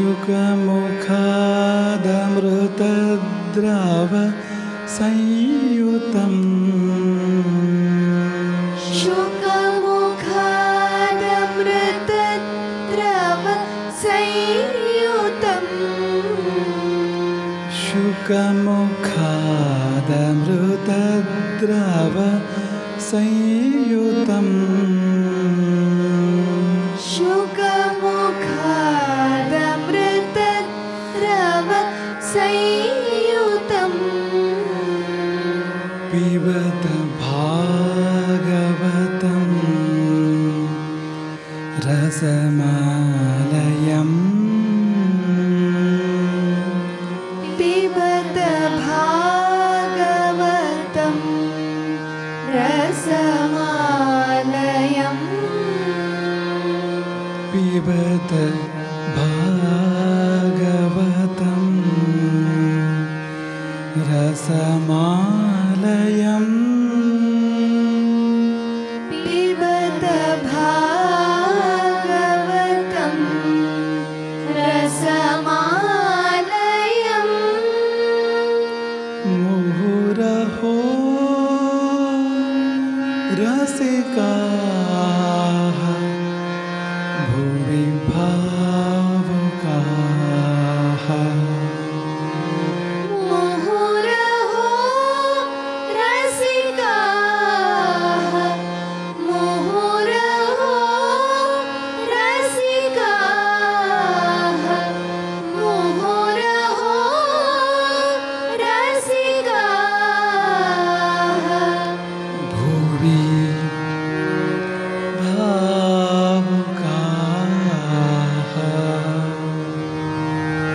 शुकमुखादमृतद्राव संयुतम् शुकमुखादमृतद्रव संयुतम् शुकमुखादमृतद्राव संयुतम् शुकमुखादमृतद्रव संयुतम् पिबत भागवतं रसमालयम् पिबत भागवतं रसमालयम् पिबत भागवतं रसमालयम् पिबत भागवतं रसमालयम् मुहुरहो रसिकाः भुवि भावुकाः मुहुरहो रसिकाः मुहुरहो रसिकाः मुहुरहो रसिकाः भुवि भावुकाः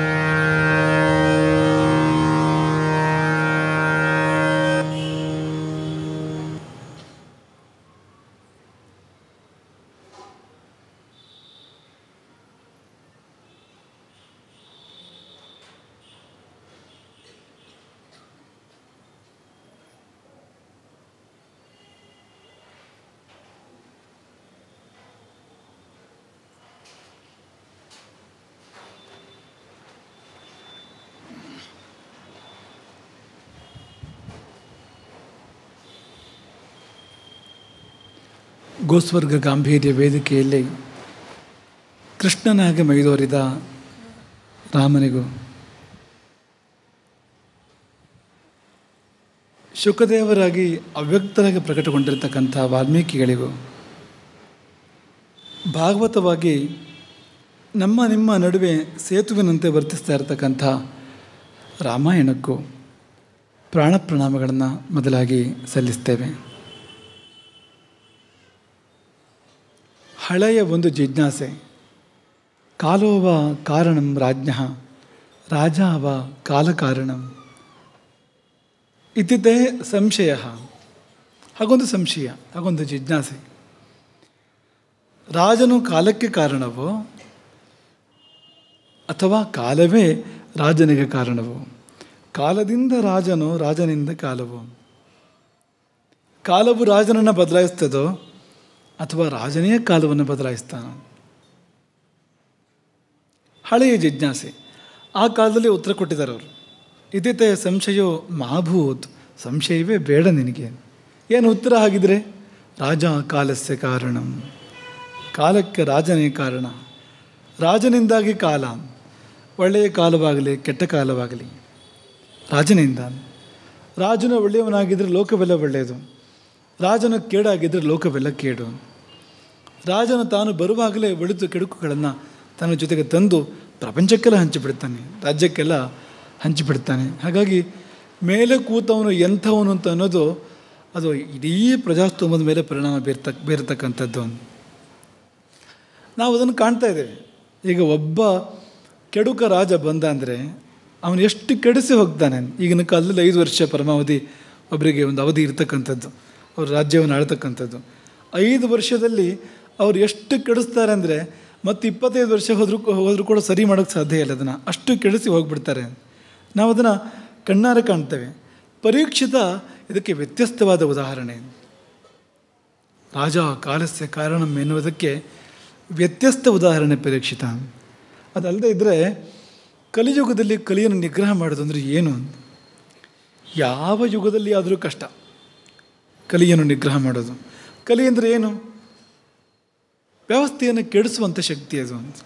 ಗೋಸ್ವರ್ಗ ಗಾಂಭೀರ್ಯ ವೇದಿಕೆಯಲ್ಲಿ ಕೃಷ್ಣನಾಗಿ ಮೈದೋರಿದ ರಾಮನಿಗೂ ಶುಕದೇವರಾಗಿ ಅವ್ಯಕ್ತರಾಗಿ ಪ್ರಕಟಗೊಂಡಿರ್ತಕ್ಕಂಥ ವಾಲ್ಮೀಕಿಗಳಿಗೂ ಭಾಗವತವಾಗಿ ನಮ್ಮ ನಿಮ್ಮ ನಡುವೆ ಸೇತುವಿನಂತೆ ವರ್ತಿಸ್ತಾ ಇರತಕ್ಕಂಥ ರಾಮಾಯಣಕ್ಕೂ ಪ್ರಾಣ ಪ್ರಣಾಮಗಳನ್ನು ಮೊದಲಾಗಿ ಸಲ್ಲಿಸ್ತೇವೆ ಹಳೆಯ ಒಂದು ಜಿಜ್ಞಾಸೆ ಕಾಲೋವ ಕಾರಣಂ ರಾಜ್ಞ ರಾಜ ಅವ ಕಾಲಕಾರಣಂ ಇತಿದ್ದೇ ಸಂಶಯ ಹಾಗೊಂದು ಸಂಶಯ ಹಾಗೊಂದು ಜಿಜ್ಞಾಸೆ ರಾಜನು ಕಾಲಕ್ಕೆ ಕಾರಣವೋ ಅಥವಾ ಕಾಲವೇ ರಾಜನಿಗೆ ಕಾರಣವೋ ಕಾಲದಿಂದ ರಾಜನು ರಾಜನಿಂದ ಕಾಲವು ಕಾಲವು ರಾಜನನ್ನು ಬದಲಾಯಿಸ್ತದೋ ಅಥವಾ ರಾಜನೇ ಕಾಲವನ್ನು ಬದಲಾಯಿಸ್ತಾನೋ ಹಳೆಯ ಜಿಜ್ಞಾಸೆ ಆ ಕಾಲದಲ್ಲಿ ಉತ್ತರ ಕೊಟ್ಟಿದ್ದಾರೆ ಅವರು ಇದಿತೆ ಸಂಶಯೋ ಮಾಭೂತ್ ಸಂಶಯವೇ ಬೇಡ ನಿನಗೆ ಏನು ಉತ್ತರ ಆಗಿದ್ರೆ ರಾಜ ಕಾಲಸ್ಯ ಕಾರಣಂ ಕಾಲಕ್ಕೆ ರಾಜನೇ ಕಾರಣ ರಾಜನಿಂದಾಗಿ ಕಾಲ ಒಳ್ಳೆಯ ಕಾಲವಾಗಲಿ ಕೆಟ್ಟ ಕಾಲವಾಗಲಿ ರಾಜನಿಂದ ರಾಜನು ಒಳ್ಳೆಯವನಾಗಿದ್ದರೆ ಲೋಕವೆಲ್ಲ ಒಳ್ಳೆಯದು ರಾಜನು ಕೇಡಾಗಿದ್ದರೆ ಲೋಕವೆಲ್ಲ ಕೇಡು ರಾಜನು ತಾನು ಬರುವಾಗಲೇ ಒಳಿತು ಕೆಡುಕುಗಳನ್ನು ತನ್ನ ಜೊತೆಗೆ ತಂದು ಪ್ರಪಂಚಕ್ಕೆಲ್ಲ ಹಂಚಿಬಿಡ್ತಾನೆ ರಾಜ್ಯಕ್ಕೆಲ್ಲ ಹಂಚಿಬಿಡ್ತಾನೆ ಹಾಗಾಗಿ ಮೇಲೆ ಕೂತವನು ಎಂಥವನು ಅಂತ ಅನ್ನೋದು ಅದು ಇಡೀ ಪ್ರಜಾಸ್ತೋಮದ ಮೇಲೆ ಪರಿಣಾಮ ಬೀರ್ತಕ್ ಬೀರತಕ್ಕಂಥದ್ದು ನಾವು ಅದನ್ನು ಕಾಣ್ತಾ ಇದ್ದೇವೆ ಈಗ ಒಬ್ಬ ಕೆಡುಕ ರಾಜ ಬಂದ ಅಂದರೆ ಅವನು ಎಷ್ಟು ಕೆಡಿಸಿ ಹೋಗ್ತಾನೆ ಈಗಿನ ಕಾಲದಲ್ಲಿ ಐದು ವರ್ಷ ಪರಮಾವಧಿ ಒಬ್ಬರಿಗೆ ಒಂದು ಅವಧಿ ಇರ್ತಕ್ಕಂಥದ್ದು ಅವ್ರ ರಾಜ್ಯವನ್ನು ಆಳ್ತಕ್ಕಂಥದ್ದು ಐದು ವರ್ಷದಲ್ಲಿ ಅವ್ರು ಎಷ್ಟು ಕೆಡಿಸ್ತಾರೆ ಅಂದರೆ ಮತ್ತು ಇಪ್ಪತ್ತೈದು ವರ್ಷ ಹೋದರೂ ಹೋದರೂ ಕೂಡ ಸರಿ ಮಾಡೋಕ್ಕೆ ಸಾಧ್ಯ ಇಲ್ಲ ಅದನ್ನು ಅಷ್ಟು ಕೆಡಿಸಿ ಹೋಗ್ಬಿಡ್ತಾರೆ ನಾವು ಅದನ್ನು ಕಣ್ಣಾರೆ ಕಾಣ್ತೇವೆ ಪರೀಕ್ಷಿತ ಇದಕ್ಕೆ ವ್ಯತ್ಯಸ್ತವಾದ ಉದಾಹರಣೆ ರಾಜ ಕಾಲಸ್ಯ ಕಾರಣಂ ಎನ್ನುವುದಕ್ಕೆ ವ್ಯತ್ಯಸ್ತ ಉದಾಹರಣೆ ಪರೀಕ್ಷಿತ ಅದಲ್ಲದೆ ಇದ್ದರೆ ಕಲಿಯುಗದಲ್ಲಿ ಕಲಿಯನ್ನು ನಿಗ್ರಹ ಮಾಡೋದು ಅಂದರೆ ಏನು ಯಾವ ಯುಗದಲ್ಲಿ ಆದರೂ ಕಷ್ಟ ಕಲಿಯನ್ನು ನಿಗ್ರಹ ಮಾಡೋದು ಕಲಿ ಅಂದರೆ ಏನು ವ್ಯವಸ್ಥೆಯನ್ನು ಕೆಡಿಸುವಂಥ ಶಕ್ತಿ ಅದು ಅಂತ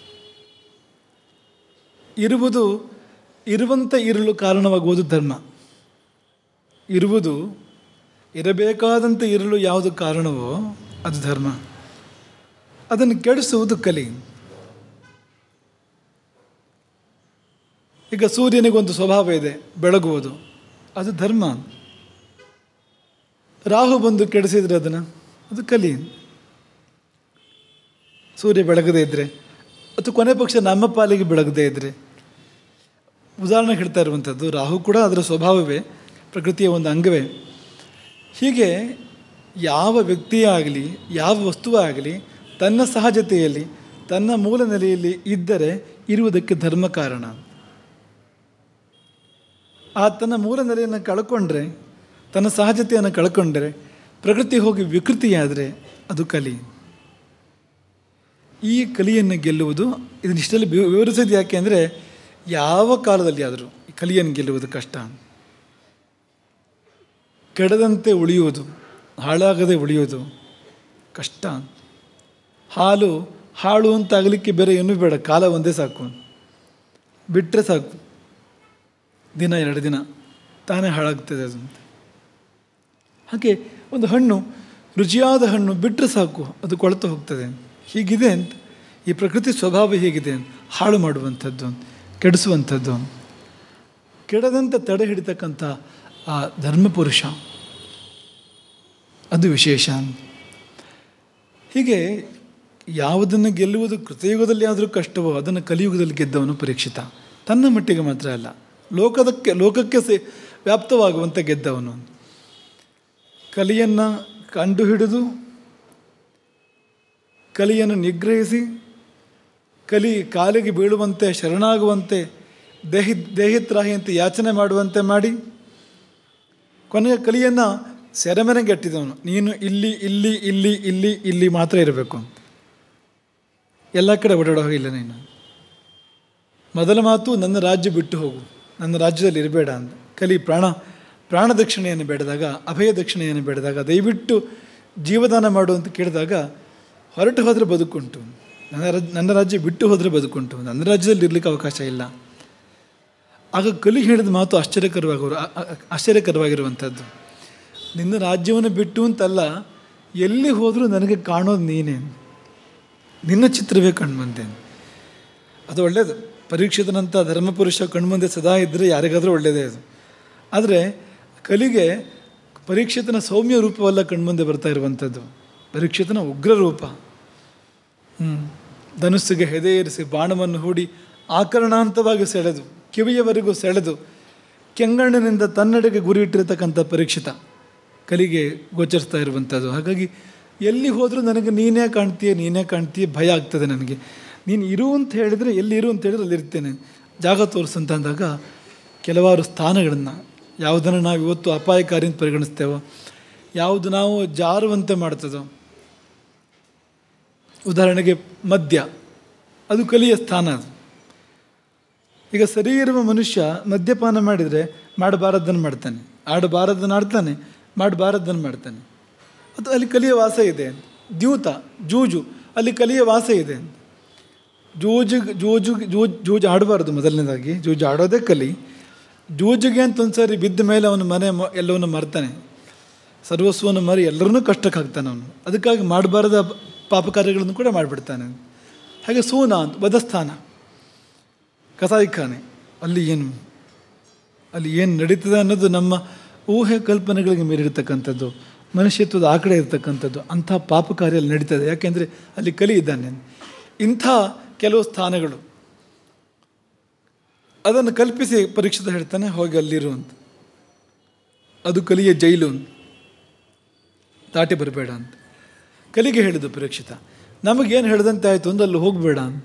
ಇರುವುದು ಇರುವಂಥ ಇರಲು ಕಾರಣವಾಗುವುದು ಧರ್ಮ ಇರುವುದು ಇರಬೇಕಾದಂತೆ ಇರಲು ಯಾವುದು ಕಾರಣವೋ ಅದು ಧರ್ಮ ಅದನ್ನು ಕೆಡಿಸುವುದು ಕಲಿ ಈಗ ಸೂರ್ಯನಿಗೊಂದು ಸ್ವಭಾವ ಇದೆ ಬೆಳಗುವುದು ಅದು ಧರ್ಮ ರಾಹು ಬಂದು ಕೆಡಿಸಿದ್ರೆ ಅದನ್ನು ಅದು ಕಲಿ ಸೂರ್ಯ ಬೆಳಗದೇ ಇದ್ದರೆ ಅಥವಾ ಕೊನೆ ಪಕ್ಷ ನಮ್ಮ ಪಾಲಿಗೆ ಬೆಳಗದೇ ಇದ್ದರೆ ಉದಾಹರಣೆ ಹೇಳ್ತಾ ಇರುವಂಥದ್ದು ರಾಹು ಕೂಡ ಅದರ ಸ್ವಭಾವವೇ ಪ್ರಕೃತಿಯ ಒಂದು ಅಂಗವೇ ಹೀಗೆ ಯಾವ ವ್ಯಕ್ತಿಯೇ ಆಗಲಿ ಯಾವ ವಸ್ತುವೇ ಆಗಲಿ ತನ್ನ ಸಹಜತೆಯಲ್ಲಿ ತನ್ನ ಮೂಲ ನೆಲೆಯಲ್ಲಿ ಇದ್ದರೆ ಇರುವುದಕ್ಕೆ ಧರ್ಮ ಕಾರಣ ಆ ತನ್ನ ಮೂಲ ನೆಲೆಯನ್ನು ಕಳ್ಕೊಂಡ್ರೆ ತನ್ನ ಸಹಜತೆಯನ್ನು ಕಳ್ಕೊಂಡ್ರೆ ಪ್ರಕೃತಿ ಹೋಗಿ ವಿಕೃತಿಯಾದರೆ ಅದು ಕಲಿ ಈ ಕಲಿಯನ್ನು ಗೆಲ್ಲುವುದು ಇದನ್ನಿಷ್ಟಲ್ಲಿ ವಿವ- ವಿವರಿಸೋದು ಯಾಕೆ ಅಂದರೆ ಯಾವ ಕಾಲದಲ್ಲಿ ಆದರೂ ಈ ಕಲಿಯನ್ನು ಗೆಲ್ಲುವುದು ಕಷ್ಟ ಕೆಡದಂತೆ ಉಳಿಯುವುದು ಹಾಳಾಗದೆ ಉಳಿಯುವುದು ಕಷ್ಟ ಹಾಲು ಹಾಳು ಅಂತ ಆಗಲಿಕ್ಕೆ ಬೇರೆ ಏನೂ ಬೇಡ ಕಾಲ ಒಂದೇ ಸಾಕು ಬಿಟ್ಟರೆ ಸಾಕು ದಿನ ಎರಡು ದಿನ ತಾನೇ ಹಾಳಾಗ್ತದೆ ಅದು ಅಂತ ಹಾಗೆ ಒಂದು ಹಣ್ಣು ರುಚಿಯಾದ ಹಣ್ಣು ಬಿಟ್ಟರೆ ಸಾಕು ಅದು ಕೊಳ್ತು ಹೋಗ್ತದೆ ಹೀಗಿದೆ ಅಂತ ಈ ಪ್ರಕೃತಿ ಸ್ವಭಾವ ಹೇಗಿದೆ ಅಂತ ಹಾಳು ಮಾಡುವಂಥದ್ದು ಕೆಡಿಸುವಂಥದ್ದು ಕೆಡದಂತೆ ತಡೆ ಹಿಡಿತಕ್ಕಂಥ ಆ ಧರ್ಮಪುರುಷ ಅದು ವಿಶೇಷ ಹೀಗೆ ಯಾವುದನ್ನು ಗೆಲ್ಲುವುದು ಕೃತಯುಗದಲ್ಲಿ ಆದರೂ ಕಷ್ಟವೋ ಅದನ್ನು ಕಲಿಯುಗದಲ್ಲಿ ಗೆದ್ದವನು ಪರೀಕ್ಷಿತ ತನ್ನ ಮಟ್ಟಿಗೆ ಮಾತ್ರ ಅಲ್ಲ ಲೋಕದಕ್ಕೆ ಲೋಕಕ್ಕೆ ಸೇ ವ್ಯಾಪ್ತವಾಗುವಂತೆ ಗೆದ್ದವನು ಕಲಿಯನ್ನು ಕಂಡುಹಿಡಿದು ಕಲಿಯನ್ನು ನಿಗ್ರಹಿಸಿ ಕಲಿ ಕಾಲಿಗೆ ಬೀಳುವಂತೆ ಶರಣಾಗುವಂತೆ ದೇಹಿ ದೇಹಿತ್ರಾಹಿಯಂತೆ ಯಾಚನೆ ಮಾಡುವಂತೆ ಮಾಡಿ ಕೊನೆಯ ಕಲಿಯನ್ನು ಸೆರೆಮನೆಗೆಟ್ಟಿದವನು ನೀನು ಇಲ್ಲಿ ಇಲ್ಲಿ ಇಲ್ಲಿ ಇಲ್ಲಿ ಇಲ್ಲಿ ಮಾತ್ರ ಇರಬೇಕು ಎಲ್ಲ ಕಡೆ ಓಡಾಡೋ ಹೋಗಿಲ್ಲ ನೀನು ಮೊದಲ ಮಾತು ನನ್ನ ರಾಜ್ಯ ಬಿಟ್ಟು ಹೋಗು ನನ್ನ ರಾಜ್ಯದಲ್ಲಿ ಇರಬೇಡ ಅಂತ ಕಲಿ ಪ್ರಾಣ ಪ್ರಾಣ ದಕ್ಷಿಣೆಯನ್ನು ಬೇಡಿದಾಗ ಅಭಯ ದಕ್ಷಿಣೆಯನ್ನು ಬೇಡಿದಾಗ ದಯವಿಟ್ಟು ಜೀವದಾನ ಮಾಡು ಅಂತ ಕೇಳಿದಾಗ ಹೊರಟು ಹೋದರೆ ಬದುಕುಂಟು ನನ್ನ ರಾಜ್ ನನ್ನ ರಾಜ್ಯ ಬಿಟ್ಟು ಹೋದರೆ ಬದುಕುಂಟು ನನ್ನ ರಾಜ್ಯದಲ್ಲಿ ಇರಲಿಕ್ಕೆ ಅವಕಾಶ ಇಲ್ಲ ಆಗ ಕಲಿ ಹೇಳಿದ ಮಾತು ಆಶ್ಚರ್ಯಕರವಾಗಿರು ಆಶ್ಚರ್ಯಕರವಾಗಿರುವಂಥದ್ದು ನಿನ್ನ ರಾಜ್ಯವನ್ನು ಬಿಟ್ಟು ಅಂತಲ್ಲ ಎಲ್ಲಿ ಹೋದರೂ ನನಗೆ ಕಾಣೋದು ನೀನೇ ನಿನ್ನ ಚಿತ್ರವೇ ಕಣ್ಮಂದೆ ಅದು ಒಳ್ಳೆಯದು ಪರೀಕ್ಷಿತನಂಥ ಧರ್ಮಪುರುಷ ಕಣ್ಮುಂದೆ ಸದಾ ಇದ್ದರೆ ಯಾರಿಗಾದರೂ ಒಳ್ಳೆಯದೇ ಅದು ಆದರೆ ಕಲಿಗೆ ಪರೀಕ್ಷಿತನ ಸೌಮ್ಯ ರೂಪವಲ್ಲ ಕಣ್ಮುಂದೆ ಬರ್ತಾ ಇರುವಂಥದ್ದು ಪರೀಕ್ಷಿತನ ಉಗ್ರ ರೂಪ ಹ್ಞೂ ಧನುಸ್ಸಿಗೆ ಹೆದೆ ಏರಿಸಿ ಬಾಣವನ್ನು ಹೂಡಿ ಆಕರಣಾಂತವಾಗಿ ಸೆಳೆದು ಕಿವಿಯವರೆಗೂ ಸೆಳೆದು ಕೆಂಗಣ್ಣಿನಿಂದ ತನ್ನೆಡೆಗೆ ಗುರಿ ಇಟ್ಟಿರತಕ್ಕಂಥ ಪರೀಕ್ಷಿತ ಕಲಿಗೆ ಗೋಚರಿಸ್ತಾ ಇರುವಂಥದ್ದು ಹಾಗಾಗಿ ಎಲ್ಲಿ ಹೋದರೂ ನನಗೆ ನೀನೇ ಕಾಣ್ತೀಯ ನೀನೇ ಕಾಣ್ತೀಯ ಭಯ ಆಗ್ತದೆ ನನಗೆ ನೀನು ಇರು ಅಂತ ಹೇಳಿದರೆ ಎಲ್ಲಿ ಇರು ಅಂತ ಹೇಳಿದ್ರೆ ಅಲ್ಲಿರ್ತೇನೆ ಜಾಗ ತೋರಿಸು ಅಂತ ಅಂದಾಗ ಕೆಲವಾರು ಸ್ಥಾನಗಳನ್ನು ಯಾವುದನ್ನು ನಾವು ಇವತ್ತು ಅಪಾಯಕಾರಿ ಅಂತ ಪರಿಗಣಿಸ್ತೇವೋ ಯಾವುದು ನಾವು ಜಾರುವಂತೆ ಮಾಡ್ತದೋ ಉದಾಹರಣೆಗೆ ಮದ್ಯ ಅದು ಕಲಿಯ ಸ್ಥಾನ ಅದು ಈಗ ಸರಿ ಇರುವ ಮನುಷ್ಯ ಮದ್ಯಪಾನ ಮಾಡಿದರೆ ಮಾಡಬಾರದನ್ನು ಮಾಡ್ತಾನೆ ಆಡಬಾರದನ್ನು ಆಡ್ತಾನೆ ಮಾಡಬಾರದನ್ನು ಮಾಡ್ತಾನೆ ಅದು ಅಲ್ಲಿ ಕಲಿಯ ವಾಸ ಇದೆ ದ್ಯೂತ ಜೂಜು ಅಲ್ಲಿ ಕಲಿಯ ವಾಸ ಇದೆ ಜೂಜು ಜೂಜು ಜೂಜ್ ಜೂಜು ಆಡಬಾರ್ದು ಮೊದಲನೇದಾಗಿ ಜೂಜು ಆಡೋದೇ ಕಲಿ ಜೂಜಿಗೆ ಅಂತ ಒಂದು ಸಾರಿ ಬಿದ್ದ ಮೇಲೆ ಅವನ ಮನೆ ಮ ಎಲ್ಲವನ್ನು ಮರ್ತಾನೆ ಸರ್ವಸ್ವವನ್ನು ಮರಿ ಎಲ್ಲರನ್ನೂ ಕಷ್ಟಕ್ಕೆ ಹಾಕ್ತಾನೆ ಅವನು ಅದಕ್ಕಾಗಿ ಮಾಡಬಾರದ ಪಾಪ ಕಾರ್ಯಗಳನ್ನು ಕೂಡ ಮಾಡಿಬಿಡ್ತಾನೆ ಹಾಗೆ ಸೂನ ಅಂತ ವಧಸ್ಥಾನ ಕಸಾಯಿಖಾನೆ ಅಲ್ಲಿ ಏನು ಅಲ್ಲಿ ಏನು ನಡೀತದೆ ಅನ್ನೋದು ನಮ್ಮ ಊಹೆ ಕಲ್ಪನೆಗಳಿಗೆ ಮೀರಿರ್ತಕ್ಕಂಥದ್ದು ಮನುಷ್ಯತ್ವದ ಆ ಕಡೆ ಇರತಕ್ಕಂಥದ್ದು ಅಂಥ ಪಾಪ ಕಾರ್ಯ ಅಲ್ಲಿ ನಡೀತದೆ ಯಾಕೆಂದರೆ ಅಲ್ಲಿ ಕಲಿ ಇದ್ದಾನೆ ಇಂಥ ಕೆಲವು ಸ್ಥಾನಗಳು ಅದನ್ನು ಕಲ್ಪಿಸಿ ಪರೀಕ್ಷಿತ ಹೇಳ್ತಾನೆ ಹೋಗಿ ಅಲ್ಲಿರು ಅಂತ ಅದು ಕಲಿಯ ಜೈಲು ಅಂತ ದಾಟಿ ಬರಬೇಡ ಅಂತ ಕಲಿಗೆ ಹೇಳಿದ್ದು ಪರೀಕ್ಷಿತ ನಮಗೇನು ಹೇಳಿದಂತೆ ಆಯಿತು ಅಂದ್ರೆ ಅಲ್ಲಿ ಹೋಗಬೇಡ ಅಂತ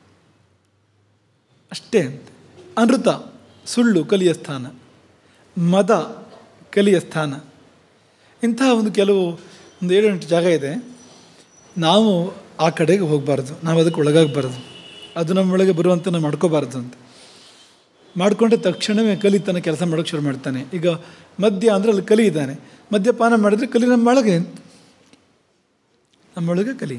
ಅಷ್ಟೇ ಅಂತ ಅನೃತ ಸುಳ್ಳು ಕಲಿಯ ಸ್ಥಾನ ಮದ ಕಲಿಯ ಸ್ಥಾನ ಇಂತಹ ಒಂದು ಕೆಲವು ಒಂದು ಏಳು ಎಂಟು ಜಾಗ ಇದೆ ನಾವು ಆ ಕಡೆಗೆ ಹೋಗಬಾರ್ದು ನಾವು ಅದಕ್ಕೆ ಒಳಗಾಗಬಾರ್ದು ಅದು ನಮ್ಮೊಳಗೆ ಬರುವಂತೆ ನಾವು ಮಾಡ್ಕೋಬಾರ್ದು ಅಂತ ಮಾಡಿಕೊಂಡ್ರೆ ತಕ್ಷಣವೇ ಕಲಿ ತನ್ನ ಕೆಲಸ ಮಾಡೋಕ್ಕೆ ಶುರು ಮಾಡ್ತಾನೆ ಈಗ ಮದ್ಯ ಅಂದರೆ ಅಲ್ಲಿ ಕಲಿ ಇದ್ದಾನೆ ಮದ್ಯಪಾನ ಮಾಡಿದ್ರೆ ಕಲಿ ನಮ್ಮೊಳಗೆ ನಮ್ಮೊಳಗೆ ಕಲಿ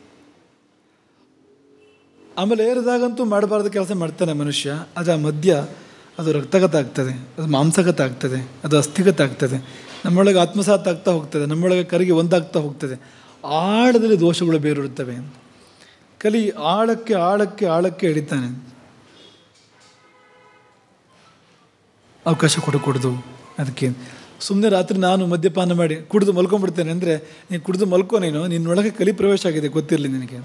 ಆಮೇಲೆ ಏರಿದಾಗಂತೂ ಮಾಡಬಾರ್ದು ಕೆಲಸ ಮಾಡ್ತಾನೆ ಮನುಷ್ಯ ಅದು ಆ ಮದ್ಯ ಅದು ರಕ್ತಗತ ಆಗ್ತದೆ ಅದು ಮಾಂಸಗತ ಆಗ್ತದೆ ಅದು ಅಸ್ಥಿಗತ ಆಗ್ತದೆ ನಮ್ಮೊಳಗೆ ಆತ್ಮಸಾತ್ ಆಗ್ತಾ ಹೋಗ್ತದೆ ನಮ್ಮೊಳಗೆ ಕರಿಗೆ ಒಂದಾಗ್ತಾ ಹೋಗ್ತದೆ ಆಳದಲ್ಲಿ ದೋಷಗಳು ಬೇರಿರುತ್ತವೆ ಕಲಿ ಆಳಕ್ಕೆ ಆಳಕ್ಕೆ ಆಳಕ್ಕೆ ಎಳಿತಾನೆ ಅವಕಾಶ ಕೊಡಕೂಡ್ದು ಅದಕ್ಕೆ ಸುಮ್ಮನೆ ರಾತ್ರಿ ನಾನು ಮದ್ಯಪಾನ ಮಾಡಿ ಕುಡಿದು ಮಲ್ಕೊಂಡ್ಬಿಡ್ತೇನೆ ಅಂದರೆ ನೀನು ಕುಡಿದು ಮಲ್ಕೋ ನೀನು ನಿನ್ನೊಳಗೆ ಕಲಿ ಪ್ರವೇಶ ಆಗಿದೆ ಗೊತ್ತಿರಲಿ ನಿನಗೆ